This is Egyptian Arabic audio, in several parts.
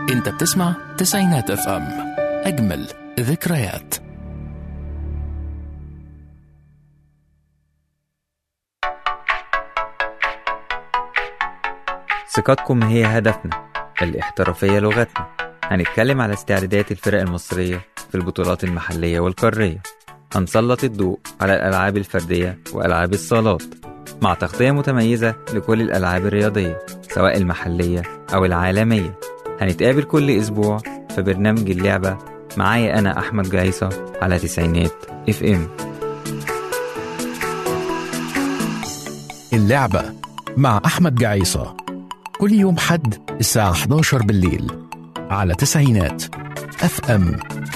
انت بتسمع تسعينات اف ام اجمل ذكريات ثقتكم هي هدفنا الاحترافية لغتنا هنتكلم على استعدادات الفرق المصرية في البطولات المحلية والقارية هنسلط الضوء على الألعاب الفردية وألعاب الصالات مع تغطية متميزة لكل الألعاب الرياضية سواء المحلية أو العالمية هنتقابل كل أسبوع في برنامج اللعبة معايا أنا أحمد جايصة على تسعينات اف ام اللعبة مع أحمد جعيصة كل يوم حد الساعة 11 بالليل على تسعينات اف ام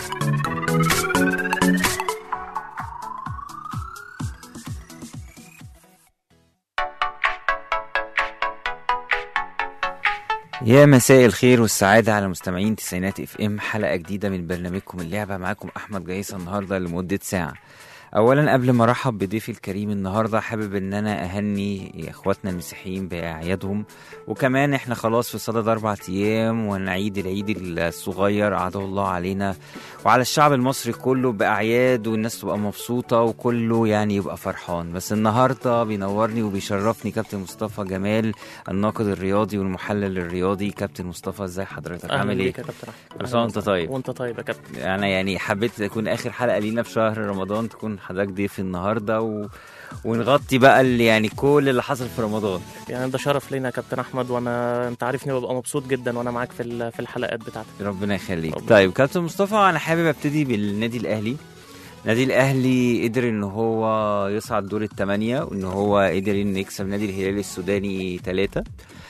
يا مساء الخير والسعادة على مستمعين تسعينات اف ام حلقة جديدة من برنامجكم اللعبة معاكم أحمد جايصة النهاردة لمدة ساعة أولا قبل ما أرحب بضيفي الكريم النهاردة حابب إن أنا أهني إخواتنا المسيحيين بأعيادهم وكمان إحنا خلاص في صدد أربع أيام ونعيد العيد الصغير أعاده الله علينا وعلى الشعب المصري كله بأعياد والناس تبقى مبسوطة وكله يعني يبقى فرحان بس النهاردة بينورني وبيشرفني كابتن مصطفى جمال الناقد الرياضي والمحلل الرياضي كابتن مصطفى ازاي حضرتك أهلاً عامل ايه؟ بيك يا كابتن أحمد. كل سنة وأنت طيب. وانت طيب يا كابتن انا يعني حبيت تكون اخر حلقه لينا في شهر رمضان تكون حضرتك ضيف النهارده و... ونغطي بقى اللي يعني كل اللي حصل في رمضان يعني ده شرف لينا يا كابتن احمد وانا انت عارفني ببقى مبسوط جدا وانا معاك في ال- في الحلقات بتاعتك ربنا يخليك ربنا طيب كابتن مصطفى انا حابب ابتدي بالنادي الاهلي النادي الاهلي قدر ان هو يصعد دور الثمانيه وان هو قدر ان يكسب نادي الهلال السوداني ثلاثه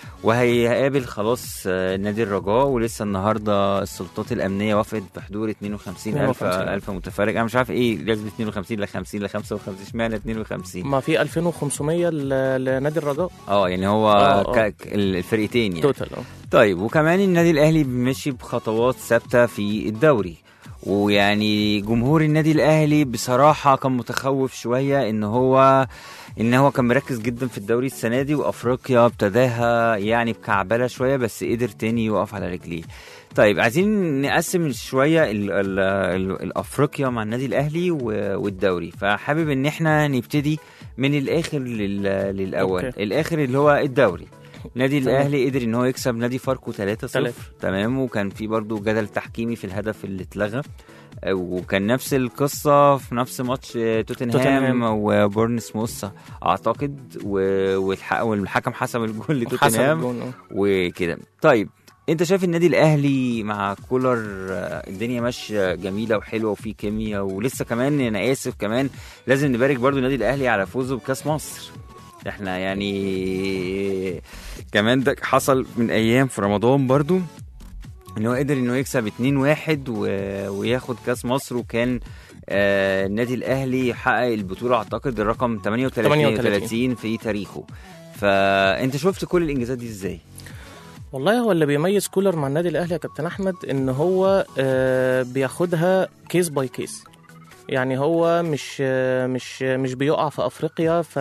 وهيقابل خلاص آه، نادي الرجاء ولسه النهارده السلطات الامنيه وافقت بحضور 52 الف 52. الف متفرج انا مش عارف ايه لازم 52 ل 50 ل 55 اشمعنى 52 ما في 2500 ل- لنادي الرجاء اه يعني هو آه، آه. ك... ك- الفرقتين يعني توتال اه طيب وكمان النادي الاهلي مشي بخطوات ثابته في الدوري ويعني جمهور النادي الاهلي بصراحه كان متخوف شويه ان هو ان هو كان مركز جدا في الدوري السنه دي وافريقيا ابتداها يعني بكعبله شويه بس قدر تاني يقف على رجليه طيب عايزين نقسم شويه ال ال ال الافريقيا مع النادي الاهلي و- والدوري فحابب ان احنا نبتدي من الاخر لل للاول أوكي. الاخر اللي هو الدوري نادي تمام. الاهلي قدر ان هو يكسب نادي فاركو 3-0 تلاتة. تمام وكان في برضو جدل تحكيمي في الهدف اللي اتلغى آه، وكان نفس القصة في نفس ماتش آه، توتنهام توتنهام. وبورنسموث اعتقد و- والح- والحكم حسب الجول حسب لتوتنهام الجون اه. وكده طيب انت شايف النادي الاهلي مع كولر آه، الدنيا ماشيه جميله وحلوه وفي كيمياء ولسه كمان انا اسف كمان لازم نبارك برضو النادي الاهلي على فوزه بكاس مصر احنا يعني كمان ده حصل من ايام في رمضان برضو ان هو قدر انه يكسب 2-1 و... وياخد كاس مصر وكان آه النادي الاهلي يحقق البطوله اعتقد الرقم 38 38 في تاريخه فانت شفت كل الانجازات دي ازاي؟ والله هو اللي بيميز كولر مع النادي الاهلي يا كابتن احمد ان هو آه، بياخدها كيس باي كيس يعني هو مش آه، مش مش بيقع في افريقيا ف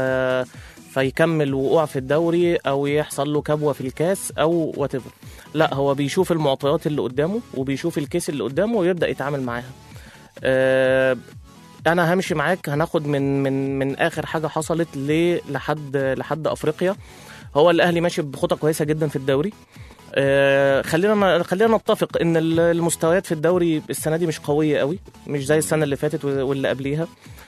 فيكمل وقوع في الدوري او يحصل له كبوه في الكاس او وات لا هو بيشوف المعطيات اللي قدامه وبيشوف الكيس اللي قدامه ويبدا يتعامل معاها آه، انا همشي معاك هناخد من من من اخر حاجه حصلت ل- لحد لحد افريقيا هو الاهلي ماشي بخطى كويسه جدا في الدوري آه، خلينا خلينا نتفق ان ال- المستويات في الدوري السنه دي مش قويه قوي مش زي السنه اللي فاتت واللي قبليها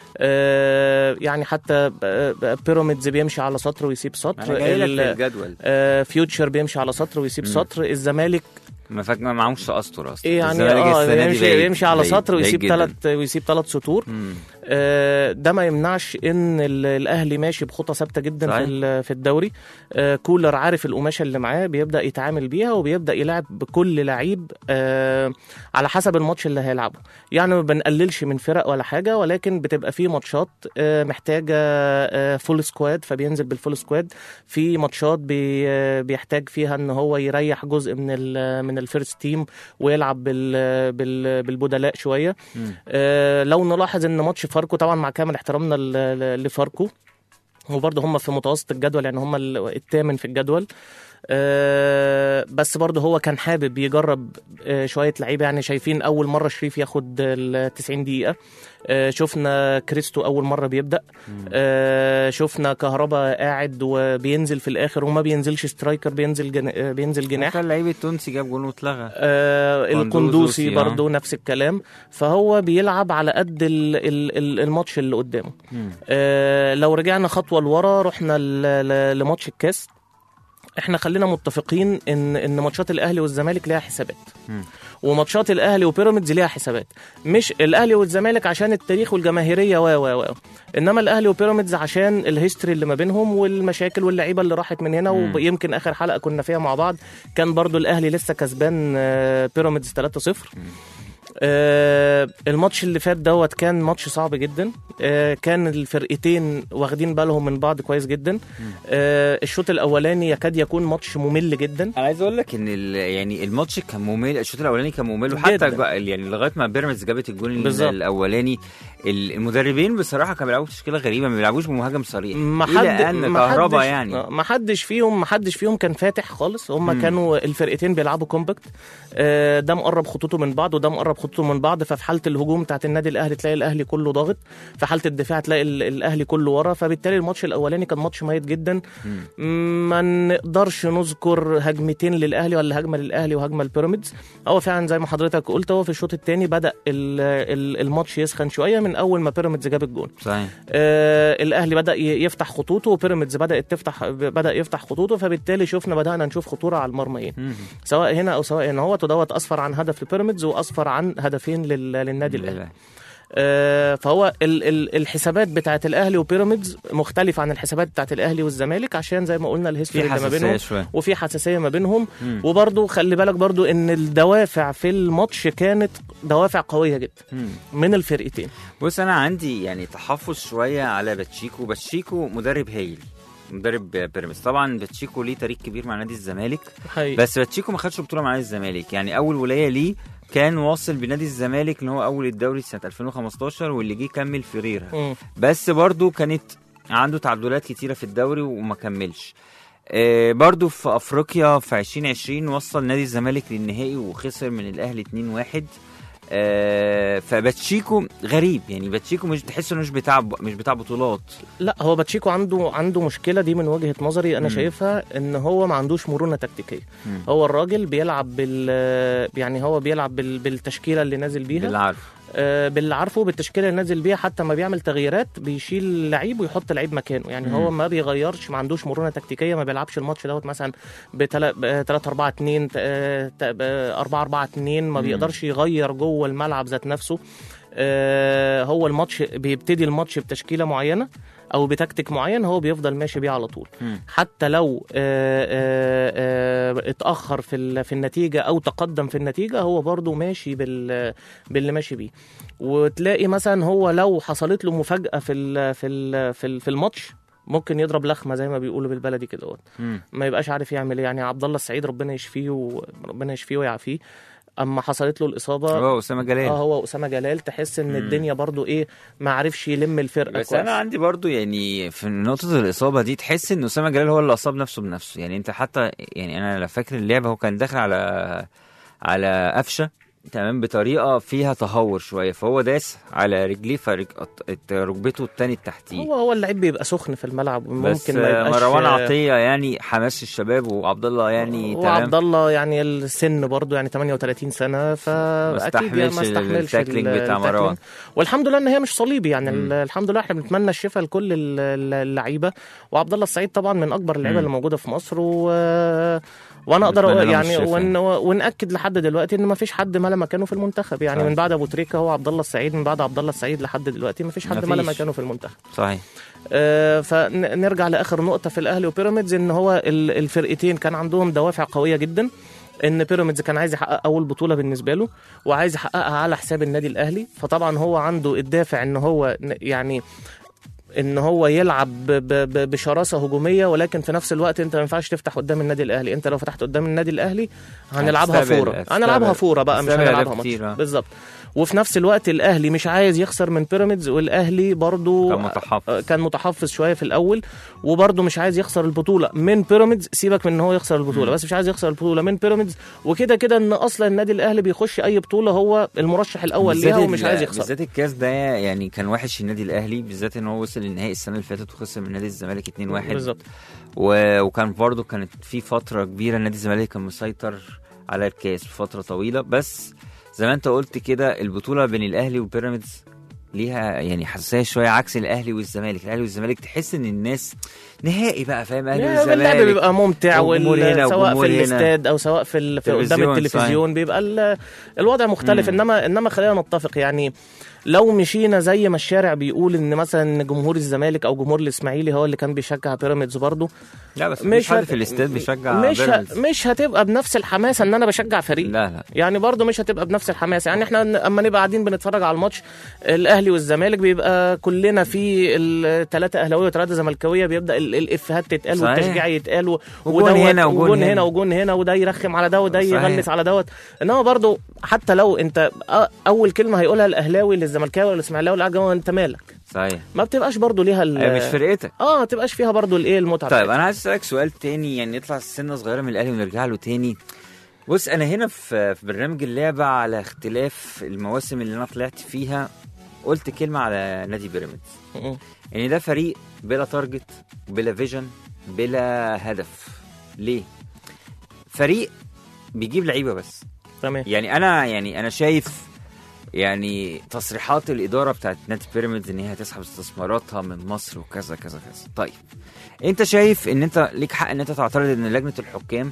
آه، يعني حتى ب- بيراميدز بيمشي على سطر ويسيب سطر انا جاي لك ال- في الجدول آه، فيوتشر بيمشي على سطر ويسيب مم. سطر الزمالك ما فاك ما معهوش اسطر اصلا إيه يعني الزمالك اه السنة دي يمشي, بعيد- يمشي على بعيد- سطر بعيد ويسيب جداً. ثلاث ويسيب ثلاث سطور مم. آه، ده ما يمنعش ان ال- الاهلي ماشي بخطى ثابته جدا صحيح. في ال- في الدوري آه، كولر عارف القماشه اللي معاه بيبدا يتعامل بيها وبيبدا يلعب بكل لعيب آه، على حسب الماتش اللي هيلعبه يعني ما بنقللش من فرق ولا حاجه ولكن بتبقى في ماتشات آه، محتاجه فول سكواد فبينزل بالفول سكواد في ماتشات بي- آه، بيحتاج فيها ان هو يريح جزء من ال من الفيرست تيم ويلعب بال بال بالبدلاء شويه مم. آه، لو نلاحظ ان ماتش فاركو طبعا مع كامل احترامنا ل- ل- لفاركو وبرضه هم في متوسط الجدول يعني هم ال- الثامن في الجدول آه، آه، بس برضه هو كان حابب يجرب آه، شويه لعيبه يعني شايفين اول مره شريف ياخد ال 90 دقيقه آه، شفنا كريستو اول مره بيبدا آه، شفنا كهربا قاعد وبينزل في الاخر وما بينزلش سترايكر بينزل جن... آه، بينزل جناح حتى اللعيب التونسي جاب جول واتلغى آه قندوزي، القندوسي آه. برضو نفس الكلام فهو بيلعب على قد ال ال ال الماتش اللي قدامه مم. آه لو رجعنا خطوه لورا رحنا ل- ل- لماتش الكاس احنا خلينا متفقين ان ان ماتشات الاهلي والزمالك ليها حسابات مم. وماتشات الاهلي وبيراميدز ليها حسابات مش الاهلي والزمالك عشان التاريخ والجماهيريه و و و انما الاهلي وبيراميدز عشان الهيستوري اللي ما بينهم والمشاكل واللعيبه اللي راحت من هنا مم. ويمكن اخر حلقه كنا فيها مع بعض كان برضو الاهلي لسه كسبان آه، بيراميدز 3-0 آه الماتش اللي فات دوت كان ماتش صعب جدا آه كان الفرقتين واخدين بالهم من بعض كويس جدا آه الشوط الاولاني يكاد يكون ماتش ممل جدا انا عايز اقول لك ان ال- يعني الماتش كان ممل الشوط الاولاني كان ممل وحتى جداً. جا- يعني لغايه ما بيراميدز جابت الجول ال- بالظبط. الاولاني ال- المدربين بصراحه كانوا بيلعبوا تشكيله غريبه ما بيلعبوش بمهاجم صريح ما الى حد ان ما كهربا حدش- يعني ما حدش فيهم ما حدش فيهم كان فاتح خالص هم مم. كانوا الفرقتين بيلعبوا كومباكت آه، ده مقرب خطوطه من بعض وده مقرب خطوطه من بعض ففي حاله الهجوم بتاعت النادي الاهلي تلاقي الاهلي كله ضاغط في حاله الدفاع تلاقي ال- الاهلي كله ورا فبالتالي الماتش الاولاني كان ماتش ميت جدا ما نقدرش نذكر هجمتين للاهلي ولا هجمه للاهلي وهجمه لبيراميدز هو فعلا زي ما حضرتك قلت هو في الشوط الثاني بدا ال- ال- الماتش يسخن شويه من اول ما بيراميدز جاب الجون صحيح آه الاهلي بدا ي- يفتح خطوطه وبيراميدز بدات تفتح بدا يفتح خطوطه فبالتالي شفنا بدانا نشوف خطوره على المرميين مم. سواء هنا او سواء هنا هو دوت اصفر عن هدف لبيراميدز واصفر عن هدفين لل- للنادي الاهلي آه، فهو ال- ال- الحسابات بتاعت الاهلي وبيراميدز مختلفه عن الحسابات بتاعت الاهلي والزمالك عشان زي ما قلنا في الهيستوري اللي ما حساسيه بينهم شويه وفي حساسيه ما بينهم مم. وبرضه خلي بالك برضه ان الدوافع في الماتش كانت دوافع قويه جدا مم. من الفرقتين بص انا عندي يعني تحفظ شويه على باتشيكو باتشيكو مدرب هايل مدرب بيراميدز طبعا باتشيكو ليه تاريخ كبير مع نادي الزمالك حقيقي. بس باتشيكو ما خدش بطوله مع نادي الزمالك يعني اول ولايه ليه كان واصل بنادي الزمالك اللي هو اول الدوري سنه 2015 واللي جه كمل في ريرها مم. بس برضو كانت عنده تعادلات كتيره في الدوري وما كملش آه برضو في افريقيا في 2020 وصل نادي الزمالك للنهائي وخسر من الاهلي 2-1 آه فباتشيكو غريب يعني باتشيكو مش تحس انه مش بتاع مش بتاع بطولات لا هو باتشيكو عنده عنده مشكله دي من وجهه نظري انا مم. شايفها ان هو ما عندوش مرونه تكتيكيه مم. هو الراجل بيلعب بال يعني هو بيلعب بال... بالتشكيله اللي نازل بيها باللي عارف آه، باللي عارفه بالتشكيله اللي نازل بيها حتى ما بيعمل تغييرات بيشيل لعيب ويحط لعيب مكانه يعني مم. هو ما بيغيرش ما عندوش مرونه تكتيكيه ما بيلعبش الماتش دوت مثلا ب 3 4 2 4 4 2 ما مم. بيقدرش يغير جوه الملعب ذات نفسه آه، هو الماتش بيبتدي الماتش بتشكيله معينه او بتكتيك معين هو بيفضل ماشي بيه على طول مم. حتى لو آه، آه، آه، اتاخر في ال- في النتيجه او تقدم في النتيجه هو برضو ماشي بال باللي ماشي بيه وتلاقي مثلا هو لو حصلت له مفاجاه في ال في ال في, ال في الماتش ممكن يضرب لخمه زي ما بيقولوا بالبلدي كده مم. ما يبقاش عارف يعمل ايه يعني عبد الله السعيد ربنا يشفيه وربنا يشفيه ويعافيه اما حصلت له الاصابه هو اسامه جلال اه هو اسامه جلال تحس ان مم. الدنيا برضو ايه ما عرفش يلم الفرقه بس كويس. انا عندي برضو يعني في نقطه الاصابه دي تحس ان اسامه جلال هو اللي اصاب نفسه بنفسه يعني انت حتى يعني انا لا فاكر اللعبه هو كان داخل على على قفشه تمام بطريقه فيها تهور شويه فهو داس على رجليه فركبته التاني التحتيه هو هو اللعيب بيبقى سخن في الملعب بس ممكن ما آه، يبقاش مروان عطيه يعني حماس الشباب وعبد الله يعني وعبد تمام الله يعني السن برضه يعني 38 سنه فاكيد يعني ما استحملش استحملش التاكلينج ال- بتاع التاكلينج. مروان. والحمد لله ان هي مش صليبي يعني مم. ال- الحمد لله احنا بنتمنى الشفاء لكل ال- ال- اللعيبه وعبد الله السعيد طبعا من اكبر اللعيبه مم. اللي موجوده في مصر و وانا اقدر نتمنى أقول لهم يعني الشفاء. ون... وناكد لحد دلوقتي ان ما فيش حد ملا مكانه في المنتخب يعني صحيح. من بعد ابو تريكه هو عبد الله السعيد من بعد عبد الله السعيد لحد دلوقتي ما فيش حد ملا مفيش. مكانه في المنتخب صحيح آه، فنرجع لاخر نقطه في الاهلي وبيراميدز ان هو ال- الفرقتين كان عندهم دوافع قويه جدا ان بيراميدز كان عايز يحقق اول بطوله بالنسبه له وعايز يحققها على حساب النادي الاهلي فطبعا هو عنده الدافع ان هو ن- يعني ان هو يلعب ب- ب- ب- بشراسه هجوميه ولكن في نفس الوقت انت ما ينفعش تفتح قدام النادي الاهلي انت لو فتحت قدام النادي الاهلي هنلعبها هتستقبل- فوره هنلعبها هتستقبل- فوره بقى مش هتستقبل هنلعبها أهداف كتير، آه. ماتش بالظبط وفي نفس الوقت الاهلي مش عايز يخسر من بيراميدز والاهلي برضو كان متحفظ كان متحفظ شويه في الاول وبرضه مش عايز يخسر البطوله من بيراميدز سيبك من ان هو يخسر البطوله بس مش عايز يخسر البطوله من بيراميدز وكده كده ان اصلا النادي الاهلي بيخش اي بطوله هو المرشح الاول بالذات ليها ومش ال- عايز يخسر بالذات الكاس ده يعني كان وحش النادي الاهلي بالذات ان هو وصل للنهائي السنه اللي فاتت وخسر من نادي الزمالك 2-1 بالظبط و... وكان برضه كانت في فتره كبيره نادي الزمالك كان مسيطر على الكاس بفتره طويله بس زي ما انت قلت كده البطوله بين الاهلي وبيراميدز ليها يعني حساسيه شويه عكس الاهلي والزمالك الاهلي والزمالك تحس ان الناس نهائي بقى فاهم اهلي اللعب والزمالك بيبقى ممتع وجمهور هنا وال- سواء وجمهور في هنا. الاستاد او سواء في, ال... في قدام تلفزيون، التلفزيون بيبقى ال... الوضع مختلف مم. انما انما خلينا نتفق يعني لو مشينا زي ما الشارع بيقول ان مثلا جمهور الزمالك او جمهور الاسماعيلي هو اللي كان بيشجع بيراميدز برضه لا بس مش مش حد هت- في الاستاد بيشجع مش ه... بيراميدز مش هتبقى بنفس الحماسه ان انا بشجع فريق لا لا يعني برضه مش هتبقى بنفس الحماسه يعني احنا اما نبقى قاعدين بنتفرج على الماتش الاهلي والزمالك بيبقى كلنا في الثلاثه اهلاويه وثلاثه زملكاويه بيبدا ال- الافيهات تتقال صحيح. والتشجيع يتقال و- وجون ودوت هنا وجون وجون هنا هنا. وجون هنا وده يرخم على ده وده صحيح. يغلس على دوت انما برضه حتى لو انت أ- اول كلمه هيقولها الاهلاوي للزملكاوي والاسماعيلي والعجمي هو انت مالك صحيح ما بتبقاش برضه ليها ال- هي مش فرقتك اه ما تبقاش فيها برضه الايه المتعه طيب بتاعتها. انا عايز اسالك سؤال تاني يعني نطلع سنه صغيره من الاهلي ونرجع له تاني بص انا هنا في في برنامج اللعبه على اختلاف المواسم اللي انا طلعت فيها قلت كلمه على نادي بيراميدز م- يعني ده فريق بلا تارجت بلا فيجن بلا هدف ليه فريق بيجيب لعيبه بس تمام يعني انا يعني انا شايف يعني تصريحات الاداره بتاعت نادي بيراميدز ان هي هتسحب استثماراتها من مصر وكذا كذا كذا طيب انت شايف ان انت ليك حق ان انت تعترض ان لجنه الحكام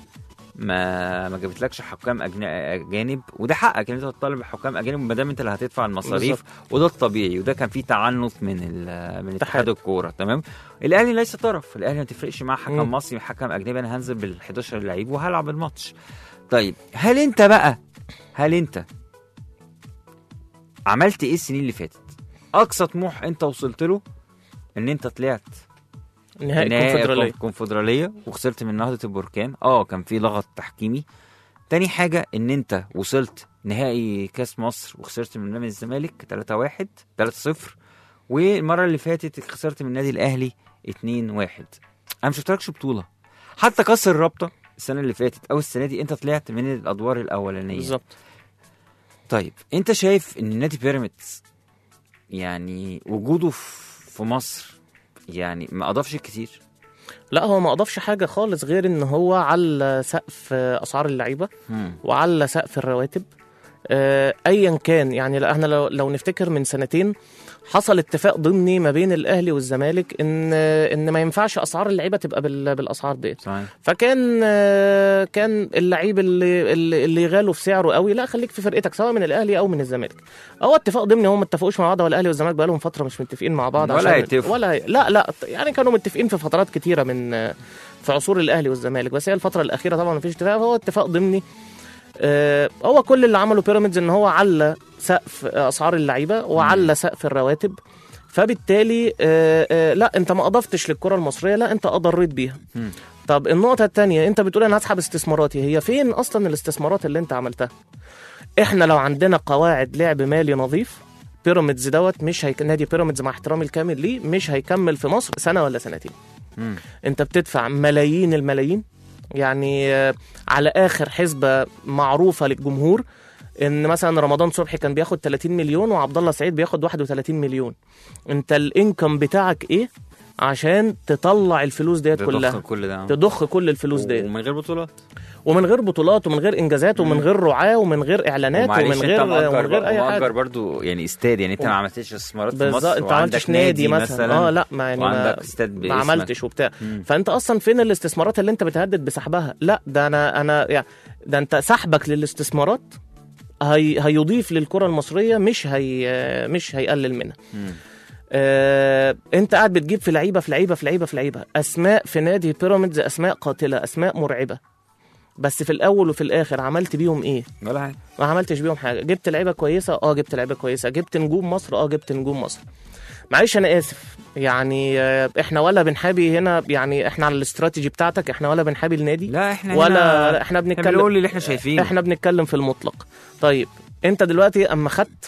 ما ما جابتلكش حكام أجن- اجانب وده حقك ان انت تطالب بحكام اجانب ما دام انت اللي هتدفع المصاريف وده الطبيعي وده كان فيه تعنت من ال- من اتحاد الكوره تمام الاهلي ليس طرف الاهلي ما تفرقش معاه حكم مم. مصري حكم اجنبي انا هنزل بال 11 لعيب وهلعب الماتش طيب هل انت بقى هل انت عملت ايه السنين اللي فاتت اقصى طموح انت وصلت له ان انت طلعت نهائي نهائي الكونفدراليه الكونفدراليه وخسرت من نهضه البركان اه كان في لغط تحكيمي تاني حاجه ان انت وصلت نهائي كاس مصر وخسرت من نادي الزمالك 3 1 3 0 والمره اللي فاتت خسرت من النادي الاهلي 2 1 انا مش شفتلكش بطوله حتى كاس الرابطه السنه اللي فاتت او السنه دي انت طلعت من الادوار الاولانيه بالظبط طيب انت شايف ان نادي بيراميدز يعني وجوده في في مصر يعني ما اضافش كتير لا هو ما اضافش حاجه خالص غير ان هو على سقف اسعار اللعيبه مم. وعلى سقف الرواتب آه، ايا كان يعني لا احنا لو, لو نفتكر من سنتين حصل اتفاق ضمني ما بين الاهلي والزمالك ان ان ما ينفعش اسعار اللعيبه تبقى بال- بالاسعار ديت صحيح فكان آه، كان اللعيب اللي اللي اللي يغالوا في سعره قوي لا خليك في فرقتك سواء من الاهلي او من الزمالك هو اتفاق ضمني هم ما اتفقوش مع بعض ولا الاهلي والزمالك بقى لهم فتره مش متفقين مع بعض ولا عشان هيتفقوا. ولا هي... لا لا يعني كانوا متفقين في فترات كتيره من آه، في عصور الاهلي والزمالك بس هي الفتره الاخيره طبعا ما فيش اتفاق فهو اتفاق ضمني آه، هو كل اللي عمله بيراميدز ان هو على سقف اسعار اللعيبه وعلى سقف الرواتب فبالتالي آه، آه، لا انت ما اضفتش للكره المصريه لا انت اضريت بيها مم. طب النقطه الثانيه انت بتقول انا هسحب استثماراتي هي فين اصلا الاستثمارات اللي انت عملتها احنا لو عندنا قواعد لعب مالي نظيف بيراميدز دوت مش هيك... نادي بيراميدز مع احترامي الكامل ليه مش هيكمل في مصر سنه ولا سنتين مم. انت بتدفع ملايين الملايين يعني آه، على اخر حسبه معروفه للجمهور ان مثلا رمضان صبحي كان بياخد 30 مليون وعبد الله سعيد بياخد 31 مليون انت الانكم بتاعك ايه عشان تطلع الفلوس ديت ده كلها ضخم كل ده تضخ كل الفلوس ديت ومن غير بطولات ومن غير بطولات ومن غير انجازات ومن غير رعاه ومن غير اعلانات ومعلش ومن انت غير مأجر ومن غير اي مأجر حاجه برضو يعني استاد يعني انت ما عملتش استثمارات في بالظبط مصر انت ما عملتش وعندك نادي مثلا اه لا ما يعني ما, وعندك استاد ما باسمك. عملتش وبتاع مم. فانت اصلا فين الاستثمارات اللي انت بتهدد بسحبها لا ده انا انا يعني ده انت سحبك للاستثمارات هي هيضيف للكره المصريه مش هي مش هيقلل منها مم. آه، انت قاعد بتجيب في لعيبه في لعيبه في لعيبه في لعيبه اسماء في نادي بيراميدز اسماء قاتله اسماء مرعبه بس في الاول وفي الاخر عملت بيهم ايه ولا حاجه ما عملتش بيهم حاجه جبت لعيبه كويسه اه جبت لعيبه كويسه جبت نجوم مصر اه جبت نجوم مصر معلش انا اسف يعني آه، احنا ولا بنحابي هنا يعني احنا على الاستراتيجي بتاعتك احنا ولا بنحابي النادي لا احنا ولا هنا- احنا احنا بنتكلم بنقول اللي احنا شايفينه احنا بنتكلم في المطلق طيب انت دلوقتي اما خدت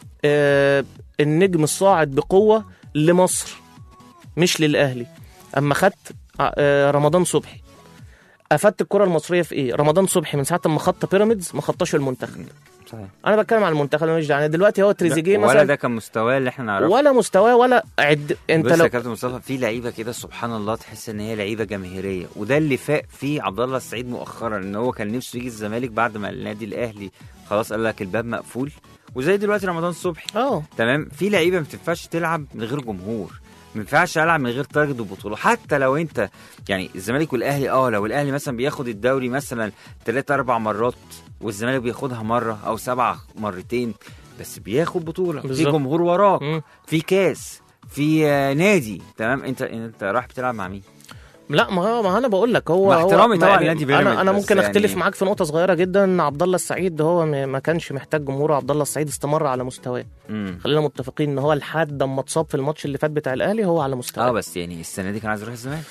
اه النجم الصاعد بقوه لمصر مش للاهلي اما خدت اه رمضان صبحي افدت الكره المصريه في ايه رمضان صبحي من ساعه ما خط بيراميدز ما خطاش المنتخب صحيح. انا بتكلم عن المنتخب أنا مش دعوة. يعني دلوقتي هو تريزيجيه ولا مثلا ده كان مستواه اللي احنا نعرفه ولا مستواه ولا عد انت بص يا لو كابتن مصطفى في لعيبه كده سبحان الله تحس ان هي لعيبه جماهيريه وده اللي فاق فيه عبد الله السعيد مؤخرا ان هو كان نفسه يجي الزمالك بعد ما النادي الاهلي خلاص قال لك الباب مقفول وزي دلوقتي رمضان صبحي اه تمام في لعيبه ما بتنفعش تلعب من غير جمهور ما ينفعش العب من غير تارجت وبطوله حتى لو انت يعني الزمالك والاهلي اه لو الاهلي مثلا بياخد الدوري مثلا ثلاث اربع مرات والزمالك بياخدها مره او سبعه مرتين بس بياخد بطوله في بالظبط. جمهور وراك مم. في كاس في آه، نادي تمام انت انت رايح بتلعب مع مين لا ما هو ما انا بقول لك هو مع هو- احترامي ما طبعا يعني لنادي بيراميدز، انا انا بس ممكن اختلف يعني- معاك في نقطه صغيره جدا ان عبد الله السعيد هو م- ما كانش محتاج جمهور عبد الله السعيد استمر على مستواه امم خلينا متفقين ان هو لحد اما اتصاب في الماتش اللي فات بتاع الاهلي هو على اه مستواه بس يعني السنه دي كان عايز يروح الزمالك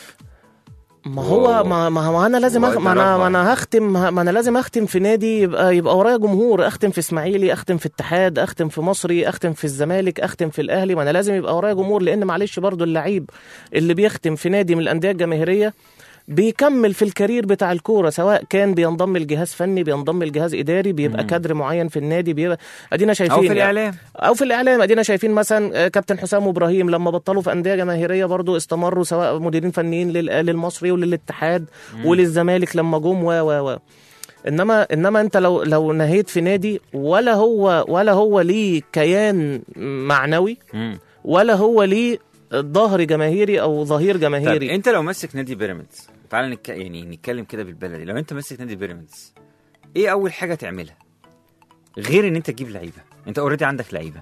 ما هو ما, ما, ما انا لازم أخ... هو ما انا ده ما انا هختم ما انا لازم اختم في نادي يبقى يبقى ورايا جمهور اختم في اسماعيلي اختم في اتحاد اختم في مصري اختم في الزمالك اختم في الاهلي ما انا لازم يبقى ورايا جمهور لان معلش برضو اللعيب اللي بيختم في نادي من الانديه الجماهيريه بيكمل في الكارير بتاع الكوره سواء كان بينضم لجهاز فني بينضم لجهاز اداري بيبقى كادر معين في النادي بيبقى ادينا شايفين او في يعني. الاعلام او في الاعلام ادينا شايفين مثلا آه، كابتن حسام وابراهيم لما بطلوا في انديه جماهيريه برضو استمروا سواء مديرين فنيين لل- للمصري وللاتحاد وللزمالك لما جم و و و انما انما انت لو لو نهيت في نادي ولا هو ولا هو ليه كيان معنوي مم. ولا هو ليه ظهر جماهيري او ظهير طيب جماهيري انت لو ماسك نادي بيراميدز تعال نك... يعني نتكلم كده بالبلدي لو انت ماسك نادي بيراميدز ايه اول حاجه تعملها غير ان انت تجيب لعيبه انت اوريدي عندك لعيبه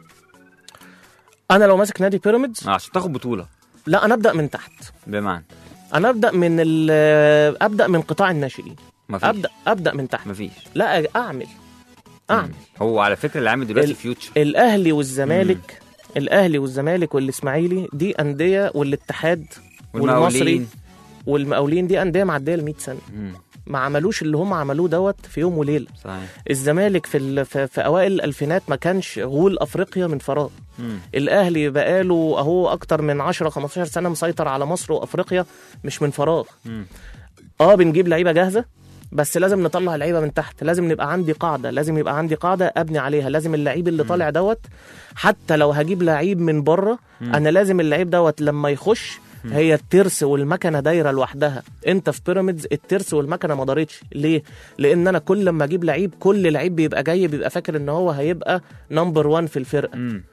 انا لو ماسك نادي بيراميدز عشان تاخد بطوله لا انا ابدا من تحت بمعنى انا ابدا من ال- ابدا من قطاع الناشئين مفيش ابدا ابدا من تحت مفيش لا اعمل اعمل هو على فكره اللي عامل دلوقتي ال- فيوتشر الاهلي والزمالك الاهلي والزمالك والاسماعيلي دي انديه والاتحاد والمصري والمقاولين والمقاولين دي انديه معديه ل 100 سنه مم. ما عملوش اللي هم عملوه دوت في يوم وليله صحيح الزمالك في ال... في, في اوائل الالفينات ما كانش غول افريقيا من فراغ مم. الاهلي بقاله اهو اكتر من 10 15 سنه مسيطر على مصر وافريقيا مش من فراغ مم. اه بنجيب لعيبه جاهزه بس لازم نطلع لعيبه من تحت لازم نبقى عندي قاعده لازم يبقى عندي قاعده ابني عليها لازم اللعيب اللي طالع دوت حتى لو هجيب لعيب من بره انا لازم اللعيب دوت لما يخش هي الترس والمكنه دايره لوحدها انت في بيراميدز الترس والمكنه ما دارتش ليه لان انا كل لما اجيب لعيب كل لعيب بيبقى جاي بيبقى فاكر ان هو هيبقى نمبر 1 في الفرقه مم.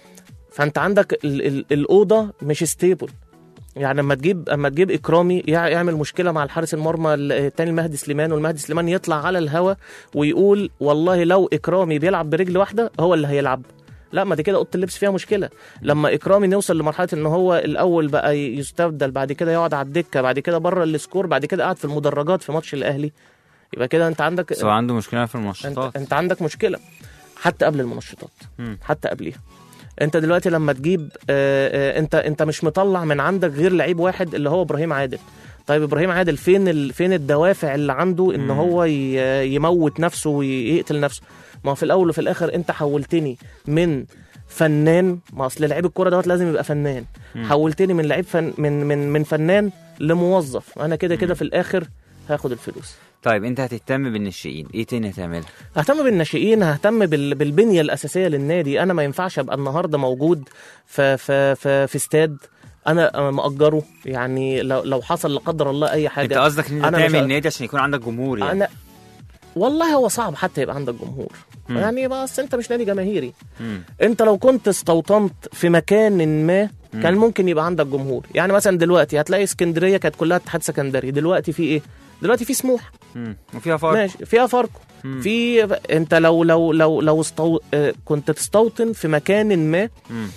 فانت عندك ال ال الاوضه مش ستيبل يعني لما تجيب اما تجيب اكرامي يع- يعمل مشكله مع الحارس المرمى الثاني المهدي سليمان والمهدي سليمان يطلع على الهوا ويقول والله لو اكرامي بيلعب برجل واحده هو اللي هيلعب لا ما دي كده اوضه اللبس فيها مشكله لما اكرامي نوصل لمرحله ان هو الاول بقى يستبدل بعد كده يقعد على الدكه بعد كده بره السكور بعد كده قاعد في المدرجات في ماتش الاهلي يبقى كده انت عندك بس هو عنده مشكله في انت, المنشطات انت عندك مشكله حتى قبل المنشطات مم. حتى قبليها انت دلوقتي لما تجيب آه، آه، انت انت مش مطلع من عندك غير لعيب واحد اللي هو ابراهيم عادل طيب ابراهيم عادل فين ال... فين الدوافع اللي عنده ان مم. هو ي... يموت نفسه ويقتل نفسه ما هو في الاول وفي الاخر انت حولتني من فنان ما اصل لعيب الكوره دوت لازم يبقى فنان حولتني من لعيب فن... من من من فنان لموظف انا كده كده في الاخر هاخد الفلوس طيب انت هتهتم بالناشئين ايه تاني هتعملها ههتم بالناشئين ههتم بال... بالبنيه الاساسيه للنادي انا ما ينفعش ابقى النهارده موجود في في في, في استاد انا مأجره يعني لو لو حصل لا قدر الله اي حاجه انت قصدك ان انت أنا مش تعمل ه- نادي عشان يكون عندك جمهور يعني انا والله هو صعب حتى يبقى عندك جمهور مم. يعني بس انت مش نادي جماهيري مم. انت لو كنت استوطنت في مكان ما كان ممكن يبقى عندك جمهور يعني مثلا دلوقتي هتلاقي اسكندريه كانت كلها اتحاد سكندري دلوقتي في ايه دلوقتي في سموح مم. وفيها فرق ماشي فيها فاركو مم. في انت لو لو لو لو استو... اه، كنت تستوطن في مكان ما مم.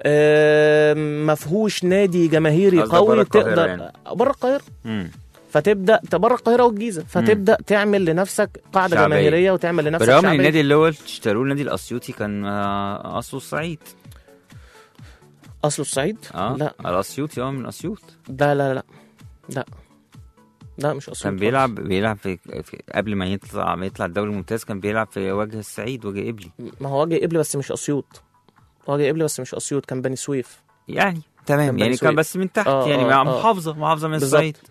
اه، ما فيهوش نادي جماهيري قصدك برا قوي القاهرة تقدر يعني. بره القاهره مم. فتبدا بره القاهره والجيزه فتبدا تعمل لنفسك قاعده شعبية. جماهيريه وتعمل لنفسك بالرغم ان شعبية. النادي اللي هو اشتروه النادي الاسيوطي كان آه، اصله الصعيد اصله الصعيد اه لا الاسيوطي اه من اسيوط ده لا لا لا لا مش اصله كان بيلعب بيلعب في, في قبل ما يطلع ما يطلع الدوري الممتاز كان بيلعب في وجه الصعيد وجه قبلي ما هو وجه قبلي بس مش اسيوط وجه قبلي بس مش اسيوط كان بني سويف يعني تمام كان يعني بني كان سويف. بس من تحت آه، يعني آه، مع آه. محافظه محافظه من بالظبط. الصعيد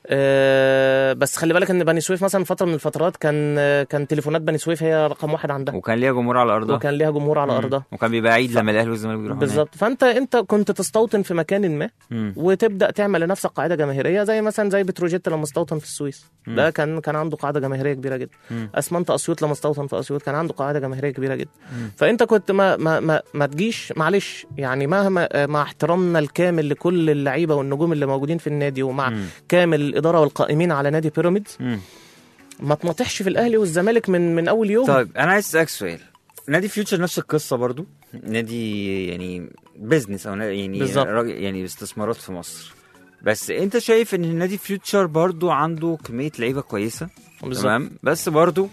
آه بس خلي بالك ان بني سويف مثلا فتره من الفترات كان آه، كان تليفونات بني سويف هي رقم واحد عندها وكان ليها جمهور على ارضها وكان ليها جمهور على مم. ارضها وكان بيبقى عيد لما الاهلي والزمالك بيروحوا هناك. بالظبط فانت انت كنت تستوطن في مكان ما مم. وتبدا تعمل لنفسك قاعده جماهيريه زي مثلا زي بتروجيت لما استوطن في السويس مم. ده كان كان عنده قاعده جماهيريه كبيره جدا مم. اسمنت اسيوط لما استوطن في اسيوط كان عنده قاعده جماهيريه كبيره جدا مم. فانت كنت ما ما ما, ما تجيش معلش يعني مهما مع احترامنا الكامل لكل اللعيبه والنجوم اللي موجودين في النادي ومع مم. كامل الاداره والقائمين على نادي بيراميدز مم. ما تنطحش في الاهلي والزمالك من من اول يوم طيب انا عايز اسالك سؤال نادي فيوتشر نفس القصه برضو نادي يعني بيزنس او نا- يعني بالظبط. راجل- يعني استثمارات في مصر بس انت شايف ان نادي فيوتشر برضو عنده كميه لعيبه كويسه بالظبط تمام بس برضو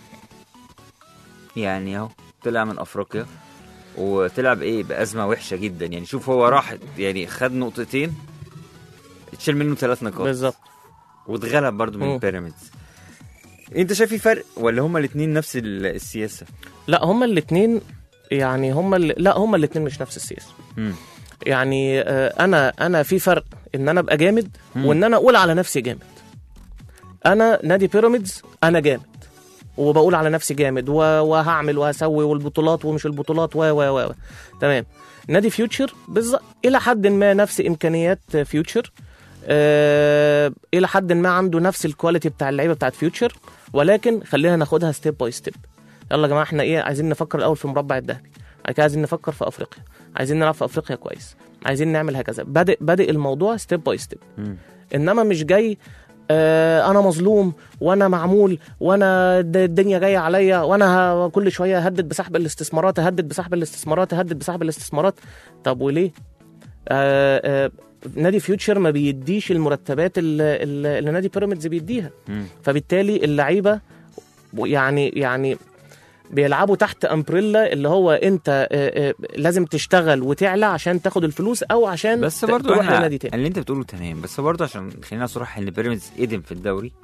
يعني اهو طلع من افريقيا وطلع بايه بازمه وحشه جدا يعني شوف هو راح يعني خد نقطتين اتشال منه ثلاث نقاط بالظبط واتغلب برضو من مم. بيراميدز انت شايف في فرق ولا هما الاثنين نفس ال- السياسه لا هما الاثنين يعني هما اللي لا هما الاثنين مش نفس السياسه مم. يعني آه، انا انا في فرق ان انا ابقى جامد مم. وان انا اقول على نفسي جامد انا نادي بيراميدز انا جامد وبقول على نفسي جامد و- وهعمل وهسوي والبطولات ومش البطولات و و و تمام نادي فيوتشر بالظبط الى حد ما نفس امكانيات فيوتشر آه الى حد ما عنده نفس الكواليتي بتاع اللعيبه بتاعت فيوتشر ولكن خلينا ناخدها ستيب باي ستيب يلا يا جماعه احنا ايه عايزين نفكر الاول في المربع الذهبي بعد كده عايزين نفكر في افريقيا عايزين نلعب في افريقيا كويس عايزين نعمل هكذا بادئ بادئ الموضوع ستيب باي ستيب مم. انما مش جاي آه انا مظلوم وانا معمول وانا د- الدنيا جايه عليا وانا ه- كل شويه اهدد بسحب الاستثمارات اهدد بسحب الاستثمارات اهدد بسحب الاستثمارات طب وليه؟ آه آه نادي فيوتشر ما بيديش المرتبات اللي, اللي اللي نادي بيراميدز بيديها مم. فبالتالي اللعيبه يعني يعني بيلعبوا تحت امبريلا اللي هو انت آه، آه، لازم تشتغل وتعلى عشان تاخد الفلوس او عشان بس ت- برضو تروح احنا لنادي تاني اللي انت بتقوله تمام بس برضو عشان خلينا صراحة ان بيراميدز قدم في الدوري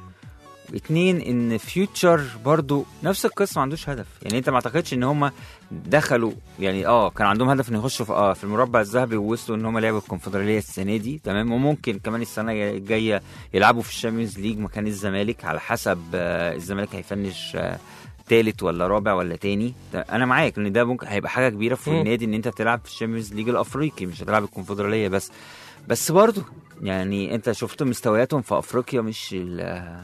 اتنين ان فيوتشر برضو نفس القصه ما عندوش هدف يعني انت ما اعتقدش ان هم دخلوا يعني اه كان عندهم هدف ان يخشوا في اه في المربع الذهبي ووصلوا ان هم لعبوا الكونفدراليه السنه دي تمام وممكن كمان السنه الجايه يلعبوا في الشامبيونز ليج مكان الزمالك على حسب آه الزمالك هيفنش آه تالت ولا رابع ولا تاني ده انا معاك ان ده ممكن هيبقى حاجه كبيره في مم. النادي ان انت تلعب في الشامبيونز ليج الافريقي مش هتلعب الكونفدراليه بس بس برضه يعني انت شفت مستوياتهم في افريقيا مش ال-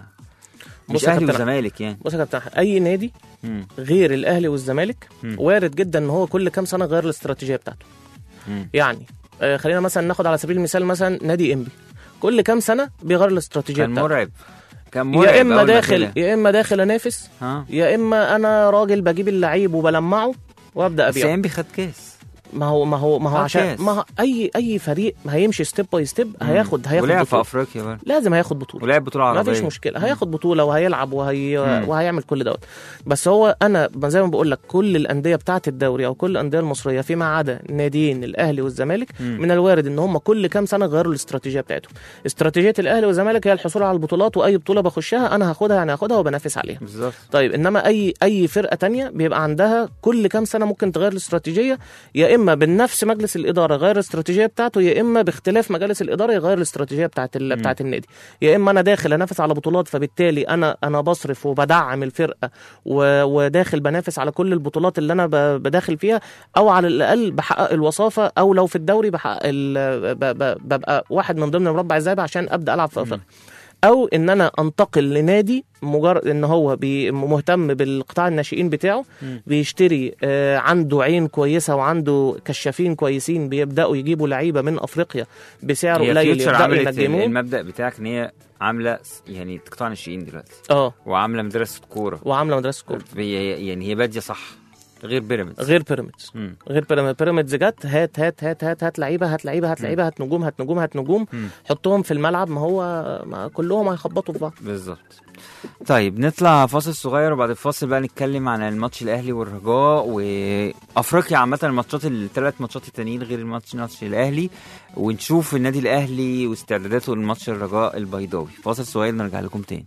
بص مش يا اهلي كابتن وزمالك يعني بص يا كابتن أحمد، اي نادي مم. غير الاهلي والزمالك مم. وارد جدا ان هو كل كام سنه يغير الاستراتيجيه بتاعته مم. يعني آه، خلينا مثلا ناخد على سبيل المثال مثلا نادي انبي كل كام سنه بيغير الاستراتيجيه كان بتاعته مرعب كان مرعب يا اما أول ما داخل طلع. يا اما داخل انافس ها يا اما انا راجل بجيب اللعيب وبلمعه وابدا بس ابيعه انبي خد كاس ما هو ما هو ما هو آه، عشان كاس. ما هو اي اي فريق هيمشي ستيب باي ستيب هياخد هياخد ولعب في بطوله افريقيا برضه لازم هياخد بطوله ولعب بطوله ما عربيه فيش مشكله هياخد بطوله وهيلعب وهي مم. وهيعمل كل دوت بس هو انا زي ما بقول لك كل الانديه بتاعه الدوري او كل الانديه المصريه فيما عدا ناديين الاهلي والزمالك مم. من الوارد ان هم كل كام سنه يغيروا الاستراتيجيه بتاعتهم استراتيجيه الاهلي والزمالك هي الحصول على البطولات واي بطوله بخشها انا هاخدها يعني هاخدها وبنافس عليها بالظبط طيب انما اي اي فرقه تانية بيبقى عندها كل كام سنه ممكن تغير الاستراتيجيه يا اما بنفس مجلس الاداره يغير الاستراتيجيه بتاعته يا اما باختلاف مجالس الاداره يغير الاستراتيجيه بتاعت ال... بتاعت النادي يا اما انا داخل انافس على بطولات فبالتالي انا انا بصرف وبدعم الفرقه و... وداخل بنافس على كل البطولات اللي انا ب... بداخل فيها او على الاقل بحقق الوصافه او لو في الدوري بحقق ال... ب... ب... ببقى واحد من ضمن المربع الذهبي عشان ابدا العب في افريقيا او ان انا انتقل لنادي مجرد ان هو بي مهتم بالقطاع الناشئين بتاعه مم. بيشتري آه عنده عين كويسه وعنده كشافين كويسين بيبداوا يجيبوا لعيبه من افريقيا بسعر هي قليل فيوتشر يبداوا عملت ينجموهم المبدا بتاعك ان هي عامله س- يعني قطاع ناشئين دلوقتي اه وعامله مدرسه كوره وعامله مدرسه كوره هي- يعني هي باديه صح غير بيراميدز غير بيراميدز مم. غير بيراميدز بيراميدز جت هات هات هات هات هات لعيبه هات لعيبه هات لعيبه هات نجوم هات نجوم هات نجوم مم. حطهم في الملعب ما هو ما كلهم هيخبطوا في بعض بالظبط طيب نطلع فاصل صغير وبعد الفاصل بقى نتكلم عن الماتش الاهلي والرجاء وافريقيا عامه الماتشات الثلاث ماتشات التانيين غير الماتش ماتش الاهلي ونشوف النادي الاهلي واستعداداته لماتش الرجاء البيضاوي فاصل صغير نرجع لكم تاني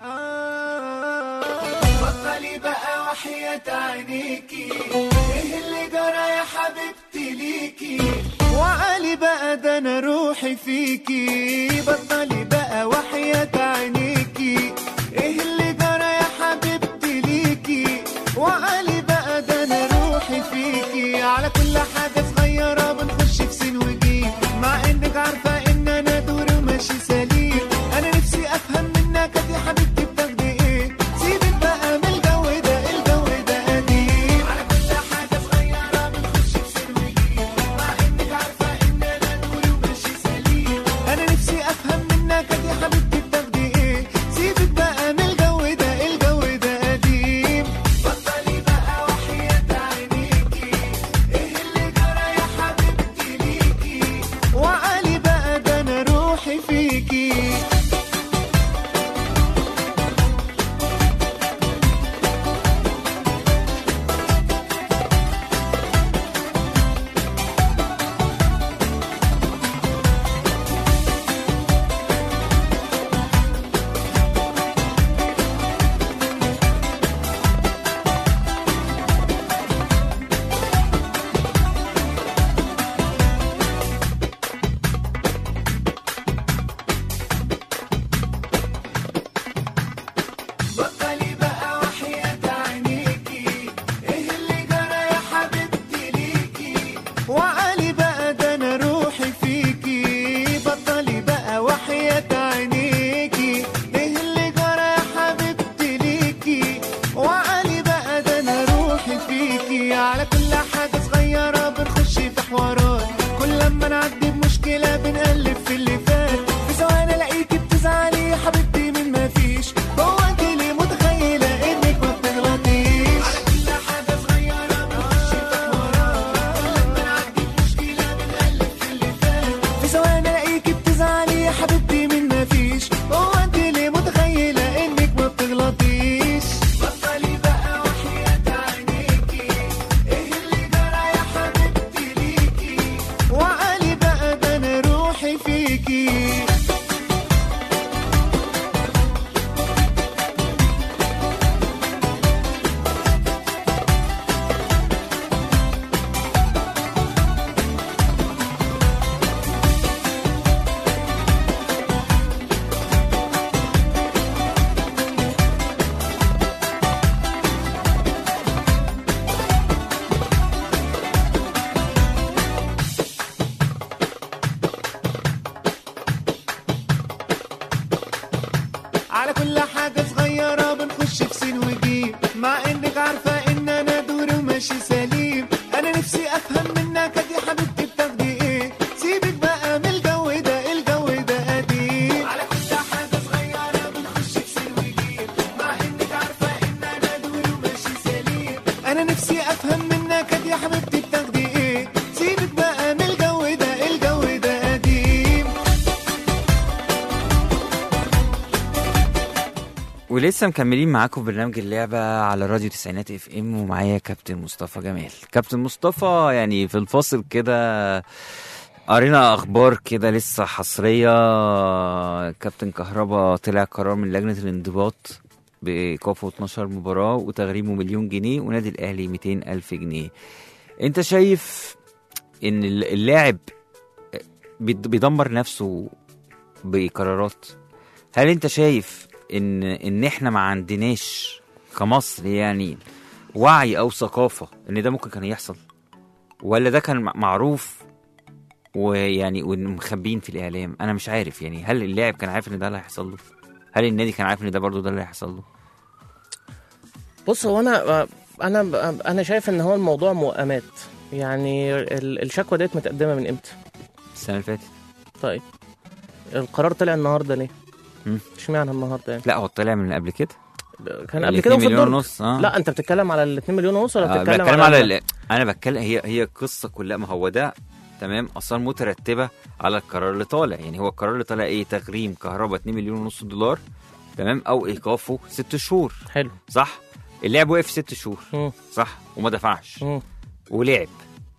بطلي بقى وحياة عينيكي ايه اللي جرى يا حبيبتي ليكي وعلي بقى ده انا روحي فيكي بطلي بقى وحياة عينيكي ايه اللي جرى يا حبيبتي ليكي وعلي بقى ده انا روحي فيكي على كل حاجة صغيرة بنخش في سين وجيم مع انك عارفة ان انا دوري وماشي سليم انا نفسي افهم منك يا حبيبتي بتاخدي ايه سيبك بقى من الجو ده الجو ده قديم على كل حاجة صغيرة بنخش في سين وجيم مع انك عارفة ان انا دوري وماشي سليم انا نفسي افهم منك يا حبيبتي بتاخدي ايه سيبك بقى من الجو ده الجو ده قديم بطلي بقى وحياة عينيكي ايه اللي جرى يا حبيبتي ليكي وعلي بقى ده انا روحي فيكي بطلي بقى وحياة عينيكي ايه اللي جرى يا حبيبتي ليكي وعلي بقى ده انا روحي فيكي بطلي بقى وحياة عينيكي ايه اللي جرى يا حبيبتي ليكي وعلي بقى ده انا روحي فيكي على كل حاجة صغيرة بنخش في حوارات كل لما نعدي بمشكلة بنقلب في اللي فات في ثواني الاقيكي بتزعلي يا حبيبتي من ما فيش هو انت ليه متخيلة انك ما بتغلطيش على كل حاجة صغيرة بنخش في حوارات كل لما نعدي بمشكلة بنقلب في اللي فات في ثواني الاقيكي بتزعلي يا حبيبتي من ما فيش هو انت ليه متخيلة انك ما بتغلطيش بطلي بقى وحياة عينيكي ايه اللي جرى يا حبيبتي ليكي وعلي بقى ده انا روحي فيكي على كل حاجة صغيرة بنخش في سين وجيم مع انك عارفة ان انا دوري وماشي سليم انا نفسي افهم منك يا حبيبتي بتاخدي ايه سيبك بقى من الجو ده الجو ده قديم على كل حاجة صغيرة بنخش في سين وجيم مع انك عارفة ان انا دوري وماشي سليم انا نفسي افهم منك يا حبيبتي بتاخدي ايه سيبك بقى من الجو ده الجو ده قديم ولسه مكملين معاكم في برنامج اللعبة على راديو تسعينات اف ام ومعايا كابتن مصطفى جمال كابتن مصطفى يعني في الفاصل كده قرينا اخبار كده لسه حصرية كابتن كهربا طلع قرار من لجنة الانضباط بإيقافه 12 مباراة وتغريمه مليون جنيه ونادي الأهلي 200 ألف جنيه أنت شايف إن اللاعب بيد- بيدمر نفسه بقرارات هل أنت شايف إن إن إحنا ما عندناش كمصر يعني وعي أو ثقافة إن ده ممكن كان يحصل ولا ده كان م- معروف ويعني ومخبين في الإعلام أنا مش عارف يعني هل اللاعب كان عارف إن ده اللي هيحصل له هل النادي كان عارف إن ده برضه ده اللي هيحصل له بص هو انا انا انا شايف ان هو الموضوع مؤامات يعني ال- الشكوى ديت متقدمه من امتى السنة اللي فاتت طيب القرار طلع النهارده ليه مم. اشمعنى النهارده يعني لا هو طلع من قبل كده كان قبل ال كده 2 في مليون الدرج ونص اه لا انت بتتكلم على ال 2 مليون ونص ولا آه بتتكلم بتكلم على, على ال... انا بتكلم هي هي القصه كلها ما هو ده تمام اصلا مترتبه على القرار اللي طالع يعني هو القرار اللي طالع ايه تغريم كهرباء 2 مليون ونص دولار تمام او ايقافه ست شهور حلو صح اللاعب وقف ست شهور مم. صح وما دفعش مم. ولعب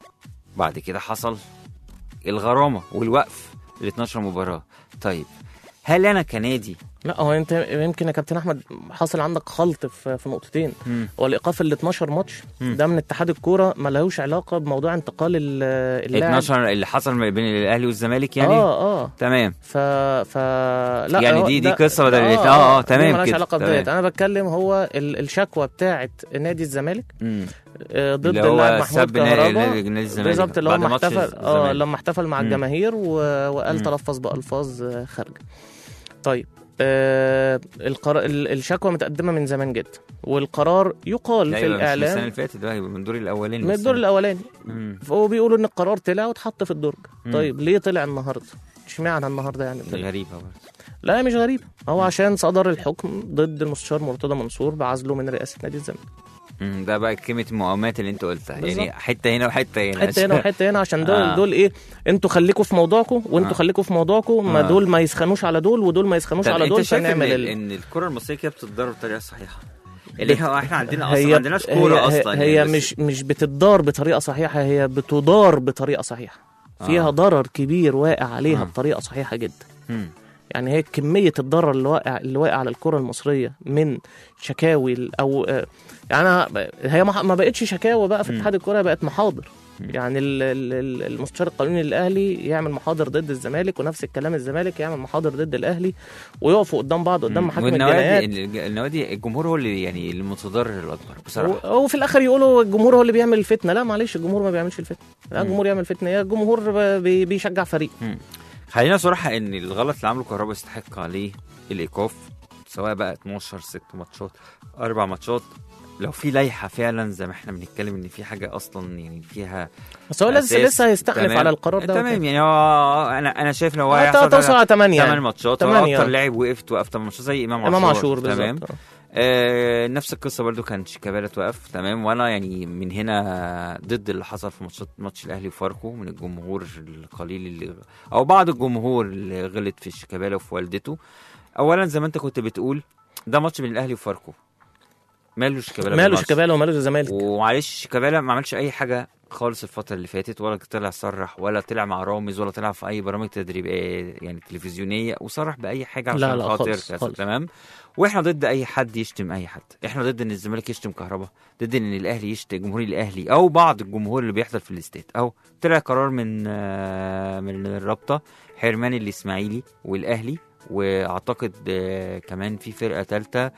بعد كده حصل الغرامه والوقف ال 12 مباراه طيب هل انا كنادي لا هو انت يمكن يا كابتن احمد حاصل عندك خلط في في نقطتين مم. هو الايقاف ال 12 ماتش مم. ده من اتحاد الكوره ما لهوش علاقه بموضوع انتقال ال- اللاعب 12 اللي حصل ما بين الاهلي والزمالك يعني اه اه تمام ف ف لا يعني هو دي- دي ده- قصة بدل اه, الاتنين. آه، آه، دي تمام مالهاش كده، علاقه تمام. بديت انا بتكلم هو ال- الشكوى بتاعه نادي الزمالك مم. آه، ضد اللي هو اللاعب محمود سب نادي- كهربا نادي نادي الزمالك بالظبط اللي هو بعد لما ماتش احتفل اه الزمالك. لما احتفل مع مم. الجماهير و... وقال مم. تلفظ بالفاظ آه، خارجه طيب آه القرار ال- الشكوى متقدمه من زمان جدا والقرار يقال لا في يبقى مش من السنه الاعلام اللي فاتت ده يبقى من الدور الاولاني من الدور الاولاني مم. فهو بيقولوا ان القرار طلع واتحط في الدرج مم. طيب ليه طلع النهارده اشمعنى النهارده يعني طلع؟ غريبه برضه لا مش غريب هو عشان صدر الحكم ضد المستشار مرتضى منصور بعزله من رئاسه نادي الزمالك مم، ده بقى قيمه المقاومات اللي انت قلتها يعني بالظبط. حته هنا وحته هنا حته هنا وحته هنا عشان دول آه. آه. دول ايه انتوا خليكوا في موضوعكم وانتوا آه. آه. خليكوا في موضوعكم ما آه. دول ما يسخنوش على دول ودول ما يسخنوش طب على انت دول شايف ان, فنعمل ال... ان الكره المصريه كده بتتضرب بطريقه صحيحه اللي هو احنا عندنا اصلا هي ما عندناش كوره هي اصلا هي, يعني هي بس- مش مش بتدار بطريقه صحيحه هي بتدار بطريقه صحيحه فيها آه. ضرر كبير واقع عليها آه. بطريقه صحيحه جدا مم. يعني هي كميه الضرر اللي واقع اللي واقع على الكره المصريه من شكاوي ال- او آه، يعني أنا هي ما ما بقتش شكاوى بقى في مم. اتحاد الكره بقت محاضر مم. يعني ال- ال- ال- المستشار القانوني للاهلي يعمل محاضر ضد الزمالك ونفس الكلام الزمالك يعمل محاضر ضد الاهلي ويقفوا قدام بعض قدام محاكم الجنايات والنوادي الج- النوادي الجمهور هو اللي يعني المتضرر الاكبر بصراحه و- وفي الاخر يقولوا الجمهور هو اللي بيعمل الفتنه لا معلش الجمهور ما بيعملش الفتنه لا مم. الجمهور يعمل فتنه هي الجمهور ب- بي- بيشجع فريق خلينا صراحة ان الغلط اللي عمله كهربا يستحق عليه الايقاف سواء بقى 12 ست ماتشات اربع ماتشات لو في لائحة فعلا زي ما احنا بنتكلم ان في حاجة اصلا يعني فيها بس هو لسه أساس. لسه هيستأنف تمام. على القرار ده تمام يعني هو انا انا شايف لو هو حتى هيحصل توصل على 8 ثمان يعني ماتشات تمانية. هو اكتر لاعب وقف توقف 8 ماتشات زي امام عاشور امام عاشور تمام بالظبط آه نفس القصه برضو كان شيكابالا توقف تمام وانا يعني من هنا ضد اللي حصل في ماتشات ماتش الاهلي وفاركو من الجمهور القليل اللي او بعض الجمهور اللي غلط في شيكابالا وفي والدته اولا زي ما انت كنت بتقول ده ماتش بين الاهلي وفاركو ماله شيكابالا ماله بالماتش؟ شيكابالا وماله الزمالك ومعلش شيكابالا ما عملش اي حاجه خالص الفتره اللي فاتت ولا طلع صرح ولا طلع مع رامز ولا طلع في اي برامج تدريبيه يعني تلفزيونيه وصرح باي حاجه لا، عشان لا، خاطر خالص، كذا، خالص. تمام واحنا ضد اي حد يشتم اي حد احنا ضد ان الزمالك يشتم كهربا ضد ان الاهلي يشتم جمهور الاهلي او بعض الجمهور اللي بيحضر في الاستاد او طلع قرار من آه، من الرابطه حرمان الاسماعيلي والاهلي واعتقد آه، كمان في فرقه ثالثه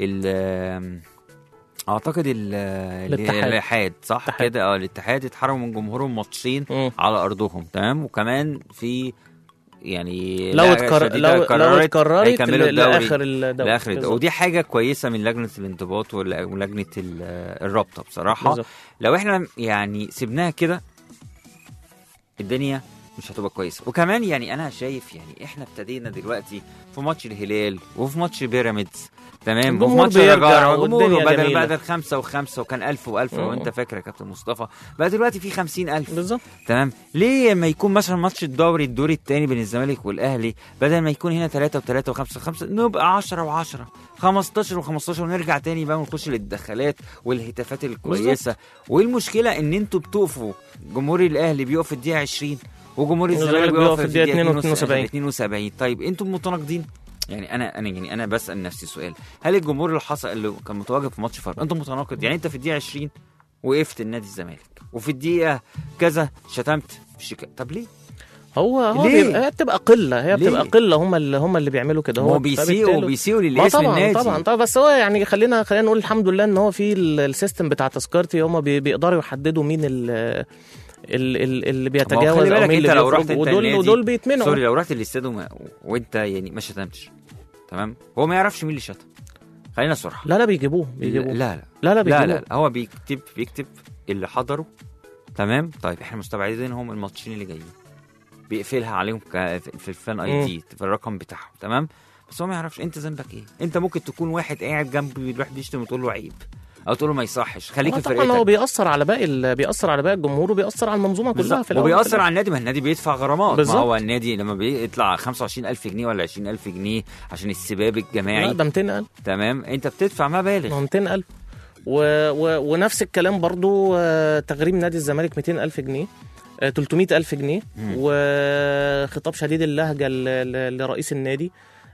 اعتقد ال- الاتحاد. الاتحاد صح الاتحاد. كده اه الاتحاد اتحرموا من جمهورهم ماتشين مم. على ارضهم تمام وكمان في يعني لو لا اتكر... شديدة لو لو قررت اتكررت هيكملوا ل- الدوري لاخر الدوري لاخر الدوري بالظبط. ودي حاجه كويسه من لجنه الانضباط ولا- ولجنه ال- الرابطه بصراحه بالظبط. لو احنا يعني سيبناها كده الدنيا مش هتبقى كويسه وكمان يعني انا شايف يعني احنا ابتدينا دلوقتي في ماتش الهلال وفي ماتش بيراميدز تمام وفي الجمهور ماتش بيرجع الرجاء والجمهور والدنيا بدل جميلة. بدل خمسة وخمسة وكان ألف وألف لو مم. أنت فاكر يا كابتن مصطفى بقى دلوقتي في خمسين ألف بالظبط تمام ليه لما يكون مثلا ماتش الدوري الدوري الثاني بين الزمالك والاهلي بدل ما يكون هنا 3 و3 و5 و5 نبقى 10 و10 15 و15 ونرجع تاني بقى ونخش للدخلات والهتافات الكويسه والمشكله ان انتوا بتقفوا جمهور الاهلي بيقف في الدقيقه 20 وجمهور الزمالك والزمالك بيقف بيقف في في الدقيقة الدقيقه 72. 72 طيب انتوا متناقضين يعني انا انا يعني انا بسال نفسي سؤال هل الجمهور اللي حصل اللي كان متواجد في ماتش فرق انت متناقض يعني انت في الدقيقه 20 وقفت النادي الزمالك وفي الدقيقه كذا شتمت في الشيكا طب ليه هو هو ليه؟ بيبقى هي بتبقى قله هي بتبقى ليه؟ قله هم اللي هم اللي بيعملوا كده هو بيسيئوا فبالتالي- بيسيئوا ما للاسم طبعا النادي طبعا طبعا بس هو يعني خلينا خلينا نقول الحمد لله ان هو في ال- السيستم بتاع تذكرتي هم بي- بيقدروا يحددوا مين ال ال- ال- اللي ما هو بيتجاوز خلي او بالك مين انت اللي لو رحت بيخرج انت ودول النادي- ودول بيتمنعوا سوري لو رحت الاستاد وما- وانت يعني ما شتمتش تمام هو ما يعرفش مين اللي شتم خلينا صراحه لا لا بيجيبوه بيجيبوه لا لا لا لا لا بيجيبوه لا, لا هو بيكتب بيكتب اللي حضروا تمام طيب احنا مستبعدينهم الماتشين اللي جايين بيقفلها عليهم ك- في الفان اي مم. دي في الرقم بتاعهم تمام بس هو ما يعرفش انت ذنبك ايه انت ممكن تكون واحد قاعد جنبه بيروح بيشتم وتقول له عيب او تقول له ما يصحش خليك آه في طبعا هو فرقتك بيأثر على باقي ال- بيأثر على باقي الجمهور وبيأثر على المنظومه كلها بالظبط في الأول وفي وبيأثر الآخر. على النادي ما النادي بيدفع غرامات ما بالظبط. هو النادي لما بيطلع 25000 جنيه ولا 20000 جنيه عشان السباب لا الجماعي ده 200000 تمام انت بتدفع مبالغ 200000 و... و... ونفس الكلام برضو آه، تغريم نادي الزمالك 200000 جنيه آه، 300000 جنيه مم. وخطاب شديد اللهجه ل... ل... لرئيس النادي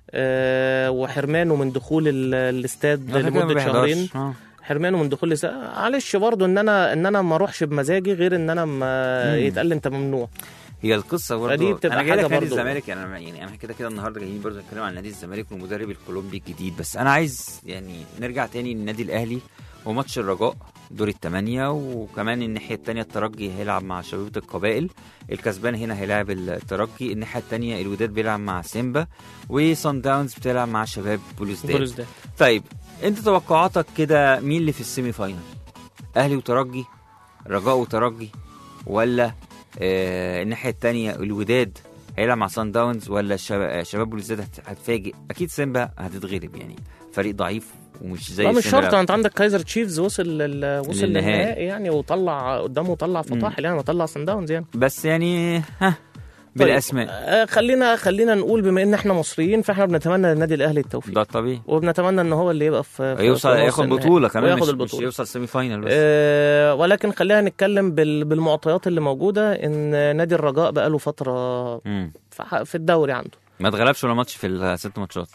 آه، وحرمانه من دخول ال- الاستاد ده كده ما لمده بيحضرش. شهرين آه. حرمانه من دخول الاستاد معلش برضو ان انا ان انا ما اروحش بمزاجي غير ان انا ما مم. يتقال لي انت ممنوع هي القصه برضه فدي بتبقى انا جاي لك حاجة نادي برضه. الزمالك يعني أنا- يعني انا كده كده النهارده جايين برضه نتكلم عن نادي الزمالك والمدرب الكولومبي الجديد بس انا عايز يعني نرجع تاني للنادي الاهلي وماتش الرجاء دور الثمانية وكمان الناحية التانية الترجي هيلعب مع شبيبة القبائل الكسبان هنا هيلاعب الترجي الناحية التانية الوداد بيلعب مع سيمبا وصن داونز بتلعب مع شباب بلوزداد بوليس ده طيب انت توقعاتك كده مين اللي في السيمي فاينل اهلي وترجي رجاء وترجي ولا آه الناحيه الثانيه الوداد هيلعب مع سان داونز ولا الشباب شباب بلوزداد هت- هتفاجئ اكيد سيمبا هتتغلب يعني فريق ضعيف ومش زي لا مش سيمبا. شرط انت عندك كايزر تشيفز وصل لل... وصل للنهائي. للنهائي يعني وطلع قدامه طلع فطاحل يعني وطلع سان داونز يعني بس يعني ها بالاسماء آه، خلينا خلينا نقول بما ان احنا مصريين فاحنا بنتمنى للنادي الاهلي التوفيق ده الطبيعي وبنتمنى ان هو اللي يبقى في, في يوصل في نص ياخد النهائي. بطوله كمان وياخد مش, مش البطوله يوصل سيمي فاينل بس أه ولكن خلينا نتكلم بال- بالمعطيات اللي موجوده ان نادي الرجاء بقاله فتره مم. في ح- في الدوري عنده ما اتغلبش ولا ماتش في الست ماتشات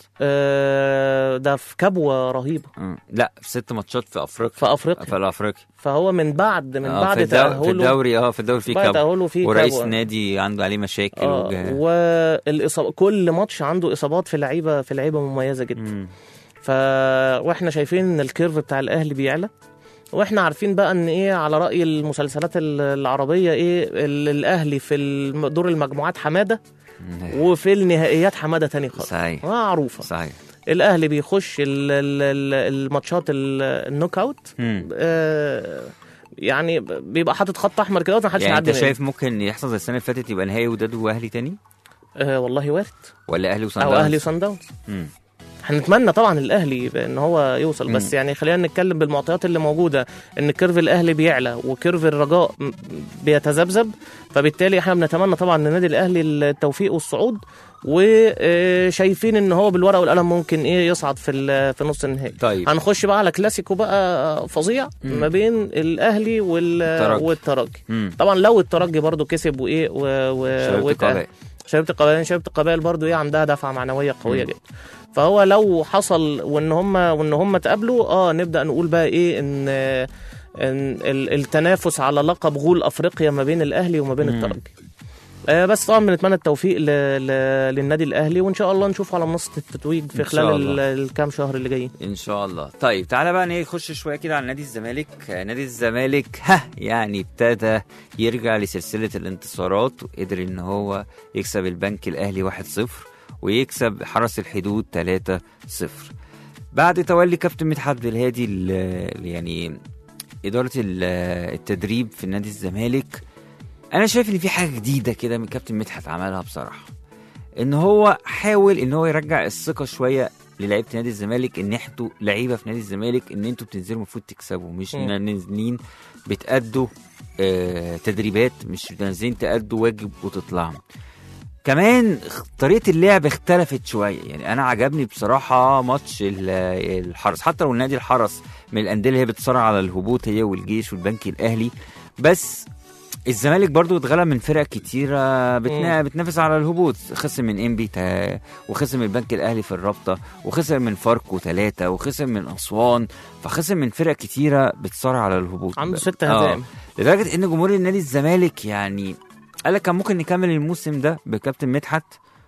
أه ده في كبوه رهيبه مم. لا في ست ماتشات في افريقيا في افريقيا في الافريقيا فهو من بعد من آه، بعد في, الدو... في تاهله الدوري اه في الدوري في بعد كاب تاهله في ورئيس كبوة. النادي عنده عليه مشاكل اه وجه... والاصابه كل ماتش عنده اصابات في لعيبه في لعيبه مميزه جدا مم. ف واحنا شايفين ان الكيرف بتاع الاهلي بيعلى واحنا عارفين بقى ان ايه على راي المسلسلات ال- العربيه ايه ال- الاهلي في الم- دور المجموعات حماده وفي النهائيات حماده تاني خالص صحيح معروفه صحيح الاهلي بيخش ال- ال- ال- الماتشات ال- النوك اوت مم. آه، يعني بيبقى حاطط خط احمر كده ما حدش يعني انت يعدي منه. شايف ممكن يحصل زي السنه اللي فاتت يبقى نهائي وداد واهلي تاني آه والله وارد ولا اهلي وصن او داونز؟ اهلي وصن داونز مم. هنتمنى طبعا الاهلي ان هو يوصل بس مم. يعني خلينا نتكلم بالمعطيات اللي موجوده ان كيرف الاهلي بيعلى وكيرف الرجاء م- بيتذبذب فبالتالي احنا بنتمنى طبعا للنادي الاهلي التوفيق والصعود وشايفين ان هو بالورقه والقلم ممكن ايه يصعد في ال- في نص النهائي طيب هنخش بقى على كلاسيكو بقى فظيع مم. ما بين الاهلي وال... الترجي. والترجي مم. طبعا لو الترجي برضو كسب وايه و... و... شباب واتأهل. القبائل. شباب القبائل شباب القبائل برضو ايه عندها دفعه معنويه قويه مم. جدا فهو لو حصل وان هم وان هم اتقابلوا اه نبدا نقول بقى ايه ان ان ال- التنافس على لقب غول افريقيا ما بين الاهلي وما بين مم. الترجي آه بس طبعا بنتمنى التوفيق ل... ل... للنادي الاهلي وان شاء الله نشوفه على منصه التتويج في إن شاء خلال الله. ال- الكام شهر اللي جايين ان شاء الله طيب تعالى بقى نخش شويه كده على نادي الزمالك آه، نادي الزمالك ها يعني ابتدى يرجع لسلسله الانتصارات وقدر ان هو يكسب البنك الاهلي 1-0 ويكسب حرس الحدود 3-0 بعد تولي كابتن مدحت عبد الهادي ال- ال- يعني اداره ال- التدريب في نادي الزمالك انا شايف ان في حاجه جديده كده من كابتن مدحت عملها بصراحه ان هو حاول ان هو يرجع الثقه شويه للعيبه نادي الزمالك ان انتوا لعيبه في نادي الزمالك ان انتوا بتنزلوا المفروض تكسبوا مش مم. نازلين بتأدوا آه تدريبات مش نازلين تأدوا واجب وتطلعوا كمان اخ- طريقه اللعب اختلفت شويه يعني انا عجبني بصراحه ماتش ال- الحرس حتى لو النادي الحرس من الانديه اللي هي بتصارع على الهبوط هي والجيش والبنك الاهلي بس الزمالك برضو اتغلب من فرق كتيرة بتنا... بتنافس على الهبوط خسر من انبي تا... وخسر من البنك الاهلي في الرابطة وخسر من فاركو ثلاثة وخسر من اسوان فخسر من فرق كتيرة بتصارع على الهبوط عنده ب- ست آه. هزائم لدرجة ان جمهور النادي الزمالك يعني قال لك كان ممكن نكمل الموسم ده بكابتن مدحت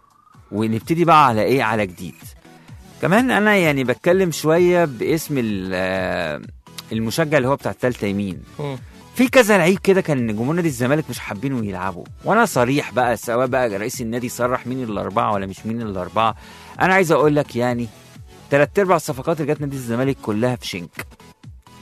ونبتدي بقى على ايه على جديد كمان انا يعني بتكلم شوية باسم ال- آه، المشجع اللي هو بتاع التالتة يمين مم. في كذا لعيب كده كان جمهور نادي الزمالك مش حابينه يلعبوا وانا صريح بقى سواء بقى رئيس النادي صرح مين الاربعه ولا مش مين الاربعه انا عايز اقول لك يعني ثلاث ارباع الصفقات اللي جت نادي الزمالك كلها في شنك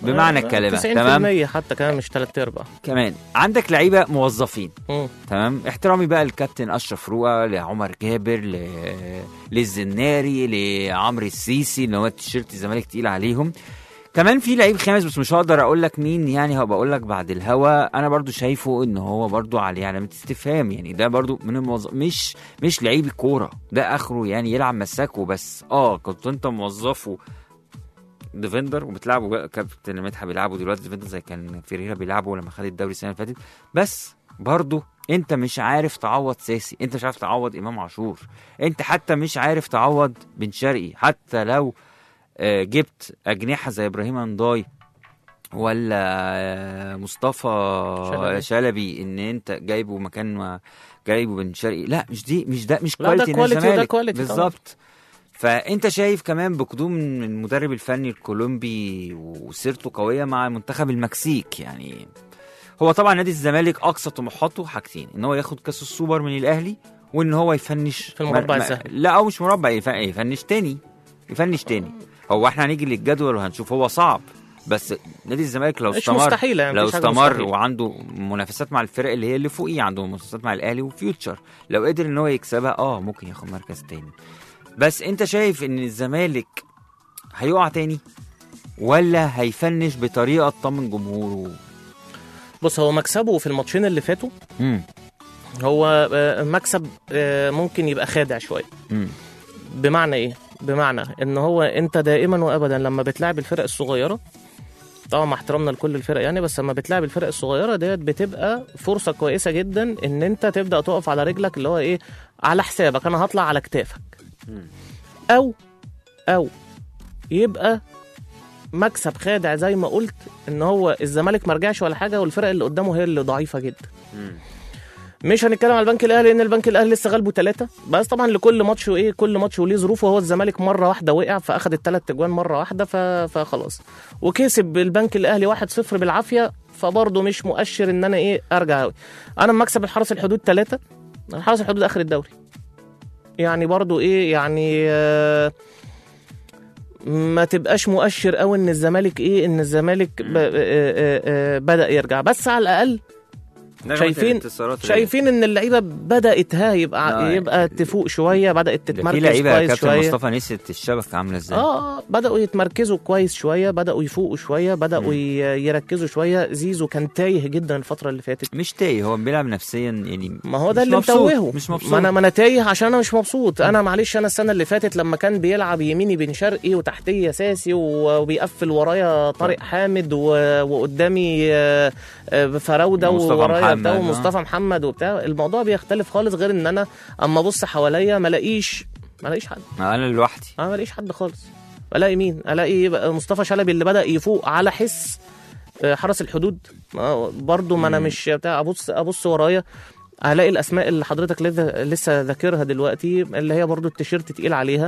بمعنى الكلمه تمام 90% حتى كمان مش ثلاث ارباع كمان عندك لعيبه موظفين مم. تمام احترامي بقى للكابتن اشرف رؤى لعمر جابر ل... للزناري لعمرو السيسي اللي هو التيشيرت الزمالك تقيل عليهم كمان في لعيب خامس بس مش هقدر اقول لك مين يعني هبقى اقول لك بعد الهوا انا برضو شايفه ان هو برضو عليه علامه استفهام يعني ده برضو من الموظف مش مش لعيب الكوره ده اخره يعني يلعب مساك وبس اه كنت انت موظفه ديفندر وبتلعبوا بقى كابتن مدحت بيلعبوا دلوقتي ديفندر زي كان فيريرا بيلعبوا لما خد الدوري السنه اللي فاتت بس برضه انت مش عارف تعوض ساسي انت مش عارف تعوض امام عاشور انت حتى مش عارف تعوض بن شرقي حتى لو آه، جبت اجنحه زي ابراهيم انداي ولا آه، مصطفى شلبي. شلبي ان انت جايبه مكان ما جايبه بن شرقي لا مش دي مش ده مش لا، ده كواليتي كواليتي وده الزمالك. كواليتي طبعا. بالظبط فانت شايف كمان بقدوم المدرب الفني الكولومبي وسيرته قويه مع منتخب المكسيك يعني هو طبعا نادي الزمالك اقصى طموحاته حاجتين ان هو ياخد كاس السوبر من الاهلي وان هو يفنش في المربع ما- ما- الذهبي. لا او مش مربع يف- يفنش تاني يفنش تاني هو احنا هنيجي للجدول وهنشوف هو صعب بس نادي الزمالك لو مش استمر مستحيلة يعني لو مفيش حاجة استمر مستحيلة. وعنده منافسات مع الفرق اللي هي اللي فوقيه عنده منافسات مع الاهلي وفيوتشر لو قدر ان هو يكسبها اه ممكن ياخد مركز تاني بس انت شايف ان الزمالك هيقع تاني ولا هيفنش بطريقه تطمن جمهوره بص هو مكسبه في الماتشين اللي فاتوا امم هو آه، مكسب آه، ممكن يبقى خادع شويه امم بمعنى ايه بمعنى ان هو انت دائما وابدا لما بتلعب الفرق الصغيره طبعا مع احترامنا لكل الفرق يعني بس لما بتلعب الفرق الصغيره ديت بتبقى فرصه كويسه جدا ان انت تبدا تقف على رجلك اللي هو ايه على حسابك انا هطلع على كتافك او او يبقى مكسب خادع زي ما قلت ان هو الزمالك ما رجعش ولا حاجه والفرق اللي قدامه هي اللي ضعيفه جدا مش هنتكلم على البنك الاهلي لان البنك الاهلي لسه غالبه ثلاثه بس طبعا لكل ماتش وايه كل ماتش وليه ظروفه هو الزمالك مره واحده وقع فاخد الثلاث اجوان مره واحده ف... فخلاص وكسب البنك الاهلي 1-0 بالعافيه فبرضه مش مؤشر ان انا ايه ارجع قوي انا لما مكسب الحرس الحدود ثلاثه الحرس الحدود اخر الدوري يعني برضه ايه يعني آه ما تبقاش مؤشر قوي ان الزمالك ايه ان الزمالك ب... آه آه آه بدا يرجع بس على الاقل شايفين شايفين ان اللعيبه بدات ها يبقى آه. يبقى تفوق شويه بدات ده في تتمركز لعيبه يا كويس كابتن شويه مصطفى نسيت الشبكه عامله ازاي اه آه، بداوا يتمركزوا كويس شويه بداوا يفوقوا شويه بداوا ي- يركزوا شويه زيزو كان تايه جدا الفتره اللي فاتت مش تايه هو بيلعب نفسيا يعني ما هو ده مش اللي مبسوط، متوهه مش مبسوط ما انا ما انا تايه عشان انا مش مبسوط انا معلش انا السنه اللي فاتت لما كان بيلعب يميني بن شرقي وتحتيه ساسي و- وبيقفل ورايا طارق حامد و- وقدامي آه، آه، فراوده ومصطفى وورايا محمد، بتاع آه. ومصطفى محمد وبتاع الموضوع بيختلف خالص غير ان انا اما ابص حواليا ما الاقيش ما الاقيش حد انا لوحدي انا ما الاقيش حد خالص الاقي مين الاقي بقى مصطفى شلبي اللي بدا يفوق على حس آه، حرس الحدود آه، برضو ما انا مم. مش بتاع ابص ابص ورايا هلاقي الاسماء اللي حضرتك لسه لسه ذاكرها دلوقتي اللي هي برضو التيشيرت تقيل عليها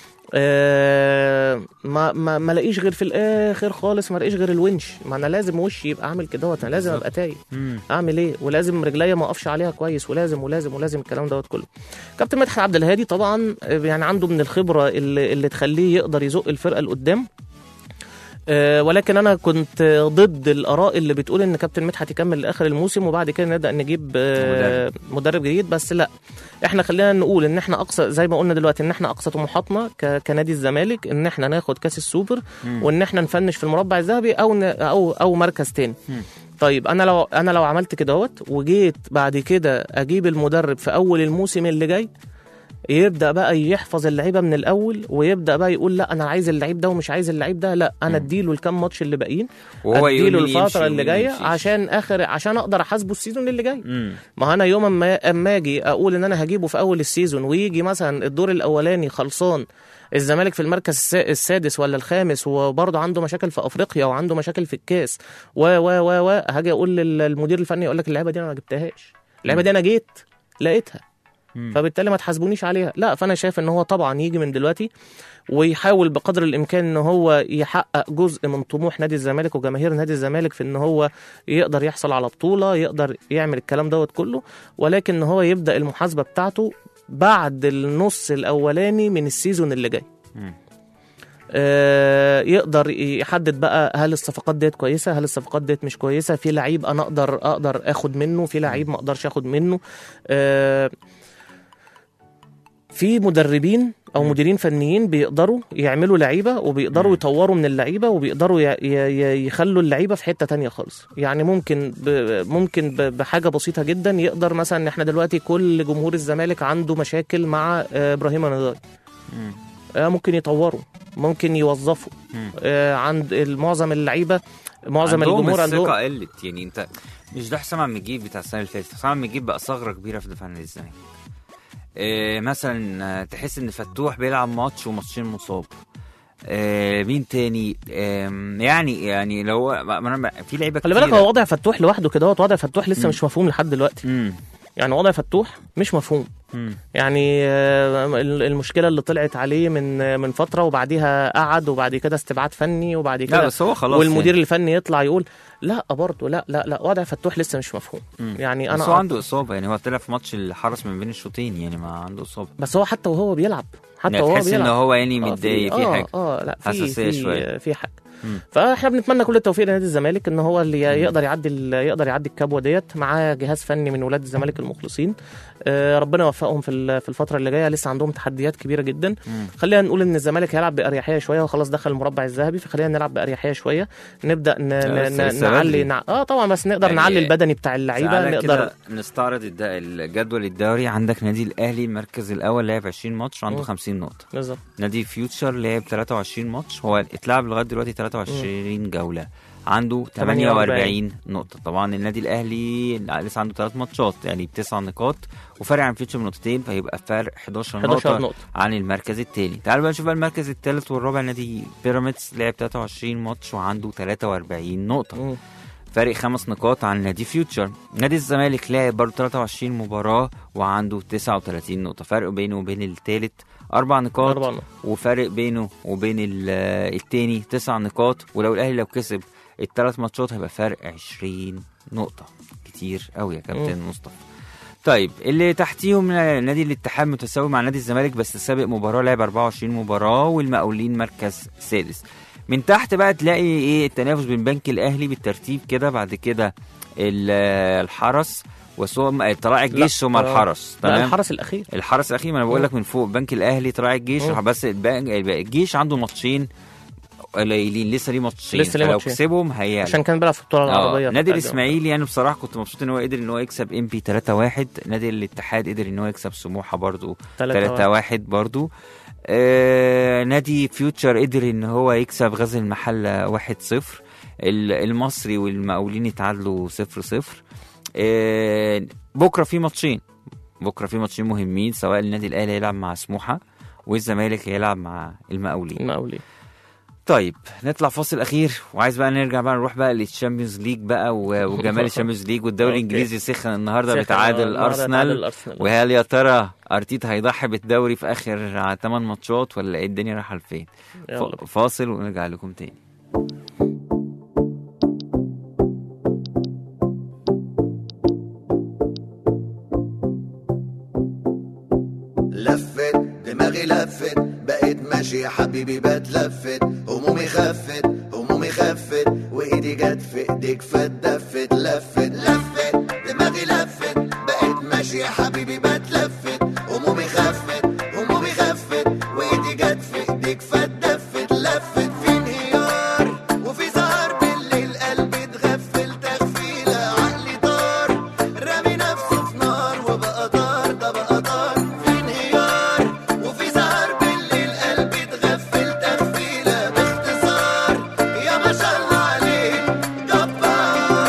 آه، ما ما ما الاقيش غير في الاخر خالص ما الاقيش غير الونش ما انا لازم وشي يبقى عامل كده انا لازم ابقى تايه اعمل ايه ولازم رجليا ما اقفش عليها كويس ولازم ولازم ولازم الكلام دوت كله كابتن مدحت عبد الهادي طبعا آه، يعني عنده من الخبره اللي, اللي تخليه يقدر يزق الفرقه لقدام آه، ولكن انا كنت آه، ضد الاراء اللي بتقول ان كابتن مدحت يكمل لاخر الموسم وبعد كده نبدا نجيب آه، مدرب جديد بس لا احنا خلينا نقول ان احنا اقصى زي ما قلنا دلوقتي ان احنا اقصى طموحاتنا ك- كنادي الزمالك ان احنا ناخد كاس السوبر وان احنا نفنش في المربع الذهبي او ن- او او مركز تاني طيب انا لو انا لو عملت كده اهوت وجيت بعد كده اجيب المدرب في اول الموسم اللي جاي يبدا بقى يحفظ اللعيبه من الاول ويبدا بقى يقول لا انا عايز اللعيب ده ومش عايز اللعيب ده لا انا اديله الكام ماتش اللي باقيين وهو يقول اديله مين يمشي الفتره اللي ومين جايه يمشيش. عشان اخر عشان اقدر احاسبه السيزون اللي جاي مم. ما انا يوم اما اما اجي اقول ان انا هجيبه في اول السيزون ويجي مثلا الدور الاولاني خلصان الزمالك في المركز السا- السادس ولا الخامس وبرضه عنده مشاكل في افريقيا وعنده مشاكل في الكاس و و و و هاجي اقول للمدير الفني يقول لك اللعبه دي انا ما جبتهاش اللعبه دي انا جيت لقيتها مم. فبالتالي ما تحاسبونيش عليها لا فانا شايف ان هو طبعا يجي من دلوقتي ويحاول بقدر الامكان ان هو يحقق جزء من طموح نادي الزمالك وجماهير نادي الزمالك في ان هو يقدر يحصل على بطوله يقدر يعمل الكلام دوت كله ولكن ان هو يبدا المحاسبه بتاعته بعد النص الاولاني من السيزون اللي جاي مم. آه، يقدر يحدد بقى هل الصفقات ديت كويسه هل الصفقات ديت مش كويسه في لعيب انا اقدر اقدر اخد منه في لعيب ما اقدرش اخد منه آه، في مدربين او مديرين فنيين بيقدروا يعملوا لعيبه وبيقدروا مم. يطوروا من اللعيبه وبيقدروا ي- ي- ي- يخلوا اللعيبه في حته تانية خالص يعني ممكن ب ممكن ب- بحاجه بسيطه جدا يقدر مثلا ان احنا دلوقتي كل جمهور الزمالك عنده مشاكل مع آه، ابراهيم نضاي مم. آه، ممكن يطوروا ممكن يوظفوا مم. آه، عند معظم اللعيبه معظم عندهم الجمهور الثقه عندهم قلت يعني انت مش ده حسام عبد المجيد بتاع السنه اللي فاتت حسام عبد المجيد بقى ثغره كبيره في دفاع نادي الزمالك إيه مثلا آه، تحس ان فتوح بيلعب ماتش وماتشين مصاب آه مين تاني آم، يعني يعني لو هو ما- ما أنا- في لعيبه خلي بالك كتيرة. هو وضع فتوح لوحده كده هو وضع فتوح لسه مم. مش مفهوم لحد دلوقتي مم. يعني وضع فتوح مش مفهوم مم. يعني آه، المشكله اللي طلعت عليه من من فتره وبعديها قعد وبعد كده استبعاد فني وبعد لا كده بس هو خلاص والمدير الفني يطلع يقول لا برضه لا لا لا وضع فتوح لسه مش مفهوم مم. يعني يعني بس انا هو عنده اصابه يعني هو طلع في ماتش الحرس من بين الشوطين يعني ما عنده اصابه بس هو حتى وهو بيلعب حتى يعني وهو تحس ان بيلعب هو يعني آه، متضايق في آه، حاجه اه لا في حساسية في شوية. في حاجه مم. فاحنا بنتمنى كل التوفيق لنادي الزمالك ان هو اللي يقدر يعدي ال- يقدر يعدي الكبوه ديت معاه جهاز فني من ولاد الزمالك المخلصين آه، ربنا يوفقهم في ال- في الفتره اللي جايه لسه عندهم تحديات كبيره جدا مم. خلينا نقول ان الزمالك هيلعب باريحيه شويه وخلاص دخل المربع الذهبي فخلينا نلعب باريحيه شويه نبدا ن... لا، ن... لسه- ن... لسه نعلي بدري. نع... اه طبعا بس نقدر يعني نعلي البدني بتاع اللعيبه تعالى نقدر كده نستعرض الد- الجدول الدوري عندك نادي الاهلي المركز الاول لعب 20 ماتش وعنده مم. 50 نقطه بالظبط نادي فيوتشر لعب 23 ماتش هو اتلعب لغايه دلوقتي 23 جوله عنده 48 نقطه طبعا النادي الاهلي لسه عنده ثلاث ماتشات يعني بتسع نقاط وفارق عن فيوتشر بنقطتين فيبقى فرق 11 11 نقطه نقطه عن المركز الثاني تعالوا بقى نشوف بقى المركز الثالث والرابع نادي بيراميدز لعب 23 ماتش وعنده 43 نقطه مم. فارق خمس نقاط عن نادي فيوتشر نادي الزمالك لعب برضه 23 مباراة وعنده 39 نقطة فرق بينه وبين الثالث أربع نقاط أربع نقط. وفارق بينه وبين ال- التاني تسع نقاط ولو الأهلي لو كسب الثلاث ماتشات هيبقى فرق 20 نقطة كتير قوي يا كابتن مصطفى طيب اللي تحتيهم نادي الاتحاد متساوي مع نادي الزمالك بس سابق مباراة لعب 24 مباراة والمقاولين مركز سادس من تحت بقى تلاقي ايه التنافس بين بنك الاهلي بالترتيب كده بعد كده ال- الحرس وثم طلائع الجيش ثم آه. الحرس لا تمام الحرس الاخير الحرس الاخير ما انا بقول لك من فوق بنك الاهلي طلائع الجيش مم. بس البنك- الجيش عنده ماتشين قليلين لسه ليه ماتشين لسه ليه فلو ماتشين. كسبهم هيعلى عشان كان بيلعب في البطوله العربيه آه. نادي فبتاع- الاسماعيلي يعني بصراحه كنت مبسوط ان هو قدر ان هو يكسب ام بي 3-1 نادي الاتحاد قدر ان هو يكسب سموحه برضو 3-1 برضو آه نادي فيوتشر قدر ان هو يكسب غزل المحله 1-0 ال- المصري والمقاولين اتعادلوا 0-0 آه بكره في ماتشين بكره في ماتشين مهمين سواء النادي الاهلي هيلعب مع سموحه والزمالك هيلعب مع المقاولين المقاولين طيب نطلع فاصل اخير وعايز بقى نرجع بقى نروح بقى للتشامبيونز ليج بقى و- وجمال الشامبيونز ليج والدوري أوكي. الانجليزي سخن النهارده سخن، بتعادل آه، النهاردة ارسنال تعادل أرسنال. وهل يا ترى ارتيتا هيضحي بالدوري في اخر 8 ماتشات ولا ايه الدنيا رايحه لفين يلا ف- فاصل ونرجع لكم تاني لفت دماغي لفت بقيت ماشي يا حبيبي بتلفت همومي خفت همومي خفت وايدي جت في ايديك فاتدفت لفت لفت دماغي لفت بقيت ماشي يا حبيبي بتلفت همومي خفت همومي خفت وايدي جت في ايديك فاتدفت لفت في انهيار وفي سهر بالليل قلبي اتغفل تغفيله عقلي طار رامي نفسه في نار وبقى طار ده بقى طار في انهيار وفي سهر بالليل قلبي اتغفل تغفيله باختصار يا ما شاء الله عليك جبار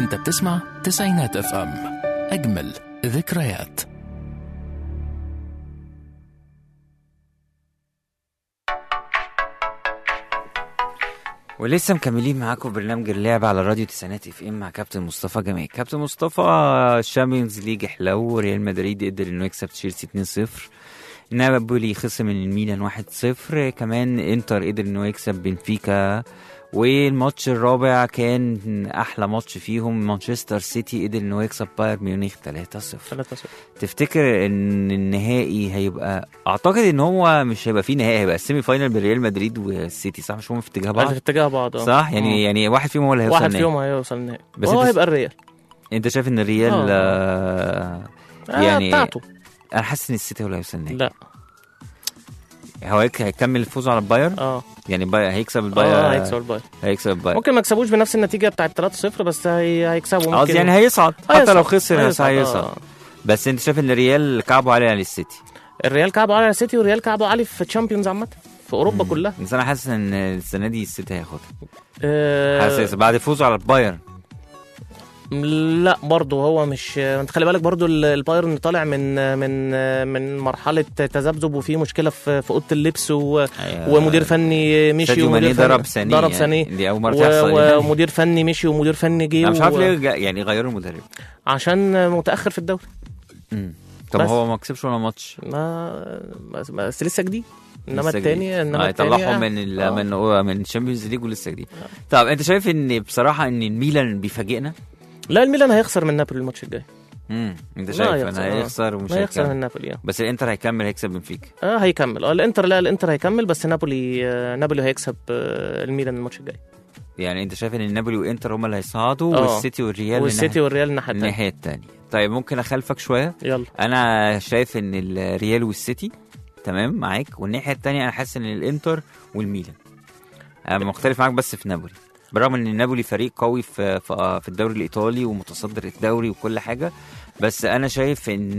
انت بتسمع تسعينات اف ام اجمل ذكريات ولسه مكملين معاكم برنامج اللعب على راديو تسعينات اف ام مع كابتن مصطفى جمال كابتن مصطفى الشامبيونز ليج حلو ريال مدريد قدر انه يكسب تشيلسي 2-0 نابولي خسر من الميلان 1-0 كمان انتر قدر انه يكسب بنفيكا والماتش الرابع كان احلى ماتش فيهم مانشستر سيتي قدر انه يكسب بايرن ميونخ 3-0 3-0 تفتكر ان النهائي هيبقى اعتقد ان هو مش هيبقى فيه نهائي هيبقى السيمي فاينل بين ريال مدريد والسيتي صح مش هم في اتجاه بعض في اتجاه بعض اه صح يعني مم. يعني واحد فيهم هو اللي هيوصل واحد النهائي. فيهم هيوصل النهائي بس وهو انت- هيبقى الريال انت شايف ان الريال آه. آه آه يعني بتاعته انا حاسس ان السيتي هو اللي هيوصل النهائي لا هو هيك- هيكمل فوزه على البايرن اه يعني بايرن هيكسب البايرن اه هيكسب البايرن هيكسب البايرن ممكن ما يكسبوش بنفس النتيجه بتاعت 3-0 بس هي... هيكسبوا ممكن قصدي يعني هيصعد حتى هيصعد. لو خسر بس هيصعد، هيصعد آه. بس انت شايف ان الريال كعبه عالي على السيتي الريال كعبه على السيتي والريال كعبه عالي في الشامبيونز عامه في اوروبا مم. كلها بس انا حاسس ان السنه دي السيتي هياخدها آه حاسس بعد فوزه على البايرن لا برضه هو مش انت خلي بالك برضه ال- البايرن طالع من من من مرحله تذبذب وفي مشكله في في اوضه اللبس و... ومدير فني مشي ساديو ومدير ماني فني ضرب سانيه ضرب يعني. سانيه دي اول مره و... تحصل يعني. ومدير فني مشي ومدير فني جه انا مش عارف و- ليه جا- يعني غيروا المدرب عشان متاخر في الدوري مم. طب بس. هو ما كسبش ولا ماتش ما بس, بس لسه جديد انما لسه التاني جديد. انما آه، التاني يطلعهم من ال... آه. من هو من الشامبيونز ليج ولسه جديد طب انت شايف ان بصراحه ان الميلان بيفاجئنا لا الميلان هيخسر من نابولي الماتش الجاي امم انت لا شايف هيخسر، انا آه. هيخسر ومش لا هيخسر من هيكمل نابولي اه بس الانتر هيكمل هيكسب بنفيكا اه هيكمل اه الانتر لا الانتر هيكمل بس نابولي آه نابولي هيكسب آه الميلان الماتش الجاي يعني انت شايف ان نابولي وانتر هم اللي هيصعدوا آه. والسيتي والريال والسيتي والريال الناحيه التانيه الناحيه الثانيه طيب ممكن اخالفك شويه يلا انا شايف ان الريال والسيتي تمام معاك والناحيه الثانيه انا حاسس ان الانتر والميلان انا مختلف معاك بس في نابولي برغم ان نابولي فريق قوي في في في الدوري الايطالي ومتصدر الدوري وكل حاجه بس انا شايف ان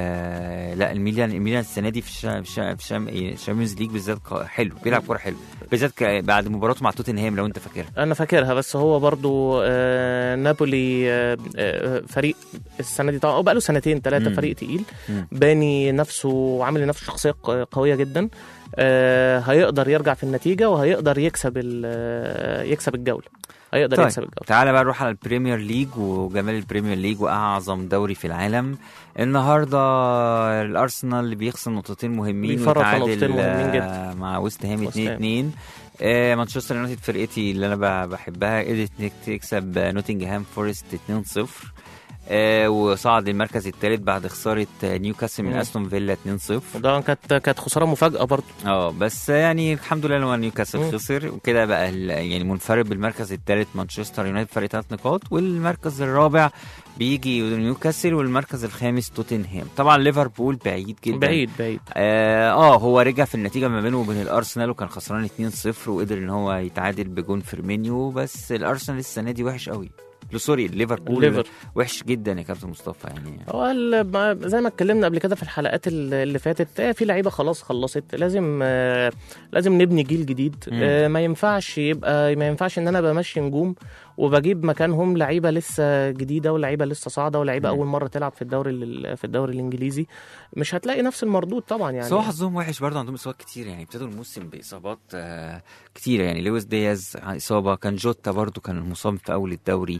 ال- لا الميلان الميلان السنه دي في الشا- في الشا- في الشام- إيه، الشامبيونز ليج بالذات ق- حلو بيلعب كوره حلو بالذات ك- بعد مباراته مع توتنهام لو انت فاكرها انا فاكرها بس هو برضو آه نابولي آه آه فريق السنه دي طبعا هو بقاله سنتين ثلاثه مم. فريق تقيل مم. باني نفسه وعامل لنفسه شخصيه ق- قويه جدا آه هيقدر يرجع في النتيجه وهيقدر يكسب ال- آه، يكسب الجوله هيقدر طيب. يكسب الجوله تعالى بقى نروح على البريمير ليج وجمال البريمير ليج واعظم دوري في العالم النهارده الارسنال اللي بيخسر نقطتين مهمين بيفرط في وتعادل نقطتين مهمين آه، مع ويست هام ويست 2 هام. 2 آه، مانشستر يونايتد فرقتي اللي انا ب- بحبها قدرت إنك تكسب آه، نوتنجهام فورست 2 0 آه وصعد للمركز الثالث بعد خساره آه، نيوكاسل من مم. استون فيلا 2 0 وده كانت كانت خساره مفاجاه برضو اه بس يعني الحمد لله لما نيوكاسل مم. خسر وكده بقى ال- يعني منفرد بالمركز الثالث مانشستر يونايتد فرق ثلاث نقاط والمركز الرابع بيجي نيوكاسل والمركز الخامس توتنهام طبعا ليفربول بعيد جدا بعيد بعيد اه, آه هو رجع في النتيجه ما بينه وبين الارسنال وكان خسران 2-0 وقدر ان هو يتعادل بجون فيرمينيو بس الارسنال السنه دي وحش قوي لا، سوري ليفربول الليفر وحش جدا يا كابتن مصطفى يعني هو ال- ما- زي ما اتكلمنا قبل كده في الحلقات ال- اللي فاتت آه، في لعيبه خلاص خلصت لازم آه، لازم نبني جيل جديد مم. آه، ما ينفعش يبقى ما ينفعش ان انا بمشي نجوم وبجيب مكانهم لعيبه لسه جديده ولعيبه لسه صاعده ولعيبه مم. اول مره تلعب في الدوري ال- في الدوري الانجليزي مش هتلاقي نفس المردود طبعا يعني بس هو حظهم وحش برضه عندهم اصابات كتير يعني ابتدوا الموسم باصابات آه كتيره يعني لويس دياز اصابه كان جوتا برضه كان مصاب في اول الدوري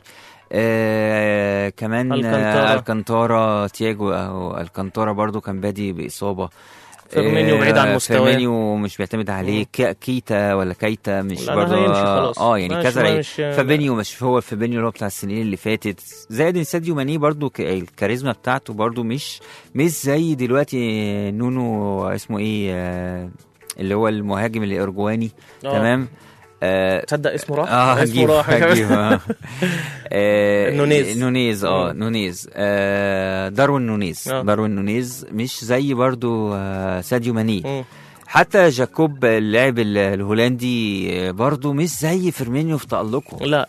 آه كمان الكانتارا. آه الكانتارا تياجو او الكانتارا برضه كان بادي باصابه فيرمينيو بعيد عن مستواه. فيرمينيو مش بيعتمد عليه كي- كيتا ولا كيتا مش لا، ده برضه هيمشي خلاص. اه يعني مش- كذا لعيب. مش- فابينيو مش هو فابينيو اللي هو بتاع السنين اللي فاتت زائد ان ساديو ماني برضو ك- الكاريزما بتاعته برضو مش مش زي دلوقتي نونو اسمه ايه آه، اللي هو المهاجم الارجواني آه. تمام آه تصدق اسمه راح اه اسمه هجيب راح هجيب آه. آه، نونيز. نونيز اه مم. نونيز آه داروين نونيز آه. داروين نونيز مش زي برضو آه ساديو ماني مم. حتى جاكوب اللاعب ال- الهولندي آه، برضو مش زي فيرمينيو في تألقه لا لا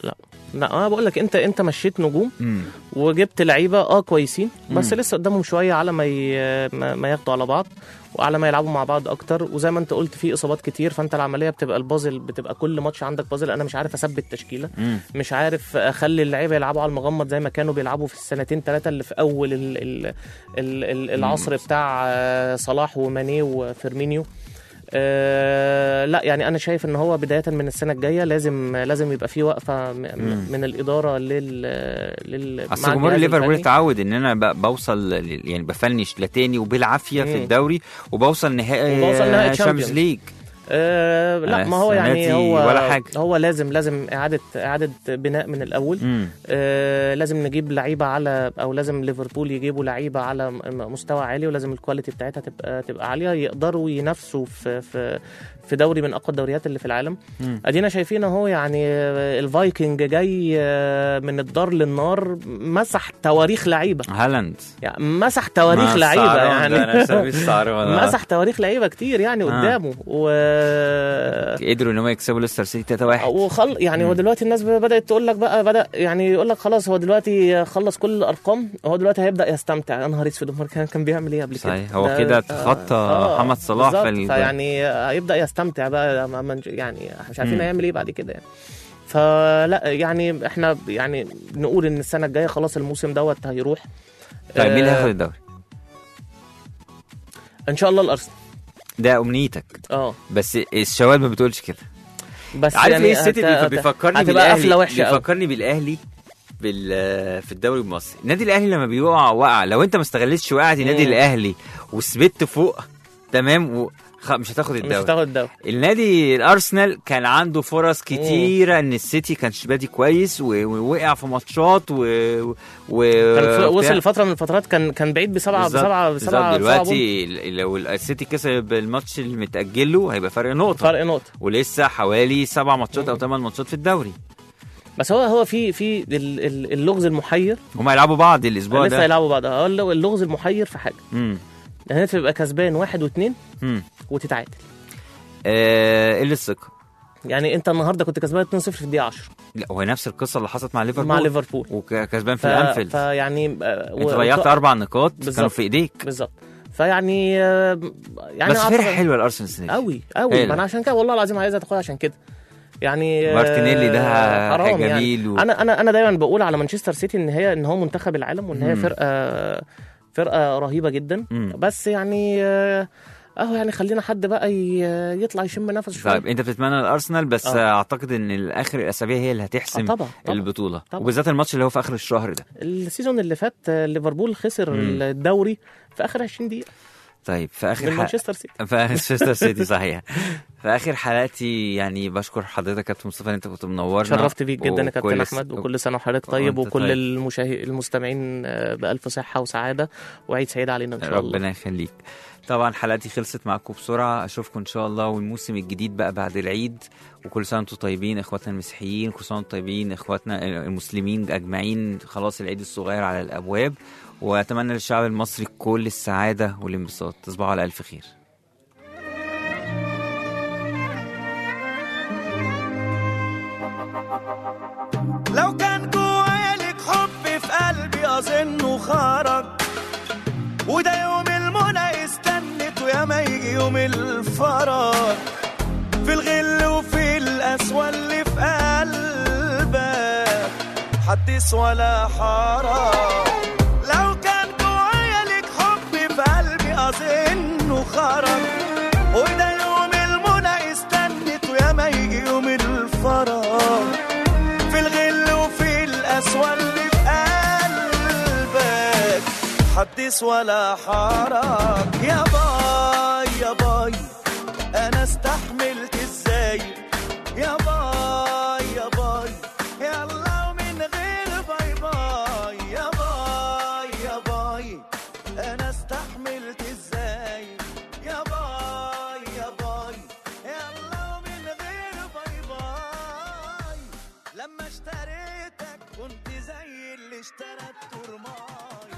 لا انا بقول لك انت انت مشيت نجوم مم. وجبت لعيبه اه كويسين بس مم. لسه قدامهم شويه على ما ي- ما ما ياخدوا على بعض وعلى ما يلعبوا مع بعض اكتر وزي ما انت قلت في اصابات كتير فانت العمليه بتبقى البازل بتبقى كل ماتش عندك بازل انا مش عارف اثبت تشكيله مم. مش عارف اخلي اللعيبه يلعبوا على المغمض زي ما كانوا بيلعبوا في السنتين ثلاثه اللي في اول ال ال ال ال العصر بتاع آه، صلاح وماني وفيرمينيو أه لا يعني انا شايف ان هو بدايه من السنه الجايه لازم لازم يبقى في وقفه م- مم. من الاداره لل لل اصل مع جمهور الجهاز ليفربول الفني. اتعود ان انا ب- بوصل ل- يعني بفنش لتاني وبالعافيه في مم. الدوري وبوصل نهائي وبوصل نهائي شامبيونز Champions. ليج أه لا ما هو السنة يعني دي هو ولا حاجة. هو لازم لازم اعاده اعاده بناء من الاول مم. آه، لازم نجيب لعيبه على او لازم ليفربول يجيبوا لعيبه على م- مستوى عالي ولازم الكواليتي بتاعتها تبقى تبقى عاليه يقدروا ينافسوا في في في دوري من اقوى الدوريات اللي في العالم مم. ادينا شايفين اهو يعني آه، الفايكنج جاي آه، من الدار للنار مسح تواريخ لعيبه هالاند يعني مسح تواريخ ما لعيبه السعران ده، أنا يعني شايف السعران، آه. مسح تواريخ لعيبه كتير يعني آه. قدامه و قدروا ان هم يكسبوا ليستر سيتي 3-1 وخل يعني هو دلوقتي الناس بدات تقول لك بقى بدا يعني يقول لك خلاص هو دلوقتي خلص كل الارقام هو دلوقتي هيبدا يستمتع يا نهار اسود أمال كان كان بيعمل ايه قبل كده صحيح، هو ده- كده آه، تخطى آه، محمد صلاح في بالظبط. ال- فيعني هيبدا يستمتع بقى ما- ما- يعني مش عارفين مم. هيعمل ايه بعد كده يعني فلا يعني احنا يعني نقول ان السنه الجايه خلاص الموسم دوت هيروح طيب مين اللي آه، هياخد الدوري؟ ان شاء الله الارسنال ده امنيتك اه بس الشوال ما بتقولش كده بس عارف يعني ليه السيتي هت- بيف- بيفكرني هتبقى بالاهلي قفله وحشه قوي بيفكرني بالاهلي بال في الدوري المصري النادي الاهلي لما بيقع وقع لو انت ما استغلتش وقعه النادي مم. الاهلي وثبت فوق تمام و... خ... مش هتاخد مش الدوري هتاخد الدوري النادي الارسنال كان عنده فرص كتيره ان السيتي كانش بادي كويس و- ووقع في ماتشات و, و... كان في- بتاع. وصل لفتره من الفترات كان كان بعيد بسبعه بالظبط، بسبعه بالظبط. بسبعه بسبعة بونت. دلوقتي ال- لو السيتي كسب الماتش اللي متاجل له هيبقى فرق نقطه فرق نقطه ولسه حوالي سبع ماتشات او ثمان ماتشات في الدوري بس هو هو في في ال- ال- اللغز المحير هما يلعبوا بعض الاسبوع لسه ده يلعبوا بعض هو الل- اللغز المحير في حاجه امم ان انت تبقى كسبان واحد واثنين امم وتتعادل آه، قله الثقه يعني انت النهارده كنت كسبان 2-0 في الدقيقه 10 لا هو نفس القصه اللي حصلت مع ليفربول مع ليفربول وكسبان في ف... الانفيلد فيعني آه، انت و- ضيعت اربع نقاط كانوا بالظبط. في ايديك بالظبط فيعني آه، يعني بس أعتقد- فرقه حلوه الارسنال السنه دي قوي قوي حلو. ما انا عشان كده والله العظيم عايزها تاخدها عشان كده يعني آه، مارتينيلي ده حرام جميل يعني. و- انا انا انا دايما بقول على مانشستر سيتي ان هي ان هو منتخب العالم وان هي مم. فرقه فرقه رهيبه جدا مم. بس يعني آه، اهو يعني خلينا حد بقى ي- يطلع يشم نفسه شويه طيب انت بتتمنى الارسنال بس آه. اعتقد ان اخر الاسابيع هي اللي هتحسم آه، طبعا طبعا البطوله طبعا. وبالذات الماتش اللي هو في اخر الشهر ده السيزون اللي فات آه، ليفربول خسر مم. الدوري في اخر 20 دقيقه طيب في اخر من حلقة مانشستر سيتي في مانشستر سيتي صحيح في اخر حلقتي يعني بشكر حضرتك يا كابتن مصطفى ان انت كنت منورنا شرفت بيك جدا يا كابتن وكل- احمد وكل سنه وحضرتك طيب وأنت وكل طيب. المشاهد المستمعين آه، بالف صحه وسعاده وعيد سعيد علينا ان شاء الله ربنا يخليك طبعا حلقتي خلصت معاكم بسرعه اشوفكم ان شاء الله والموسم الجديد بقى بعد العيد وكل سنه وانتم طيبين اخواتنا المسيحيين كل سنه وانتم طيبين اخواتنا المسلمين اجمعين خلاص العيد الصغير على الابواب واتمنى للشعب المصري كل السعاده والانبساط تصبحوا على الف خير لو كان جوايا لك حب في قلبي اظنه خرج وده يوم المنى استنت ويا ما يجي يوم الفرج في الغل وفي القسوة اللي في قلبك حدث ولا حرج لو كان جوايا لك حب في قلبي اظنه خرج وده يوم المنى استنت ويا ما يجي يوم الفرج في الغل وفي القسوة اللي في قلبك حدث ولا حرج يا باي يا باي انا استحملت ازاي يا باي يا باي يلا ومن غير باي باي يا باي يا باي انا استحملت ازاي يا باي يا باي يلا ومن غير باي باي لما اشتريتك كنت زي اللي اشترى الترماي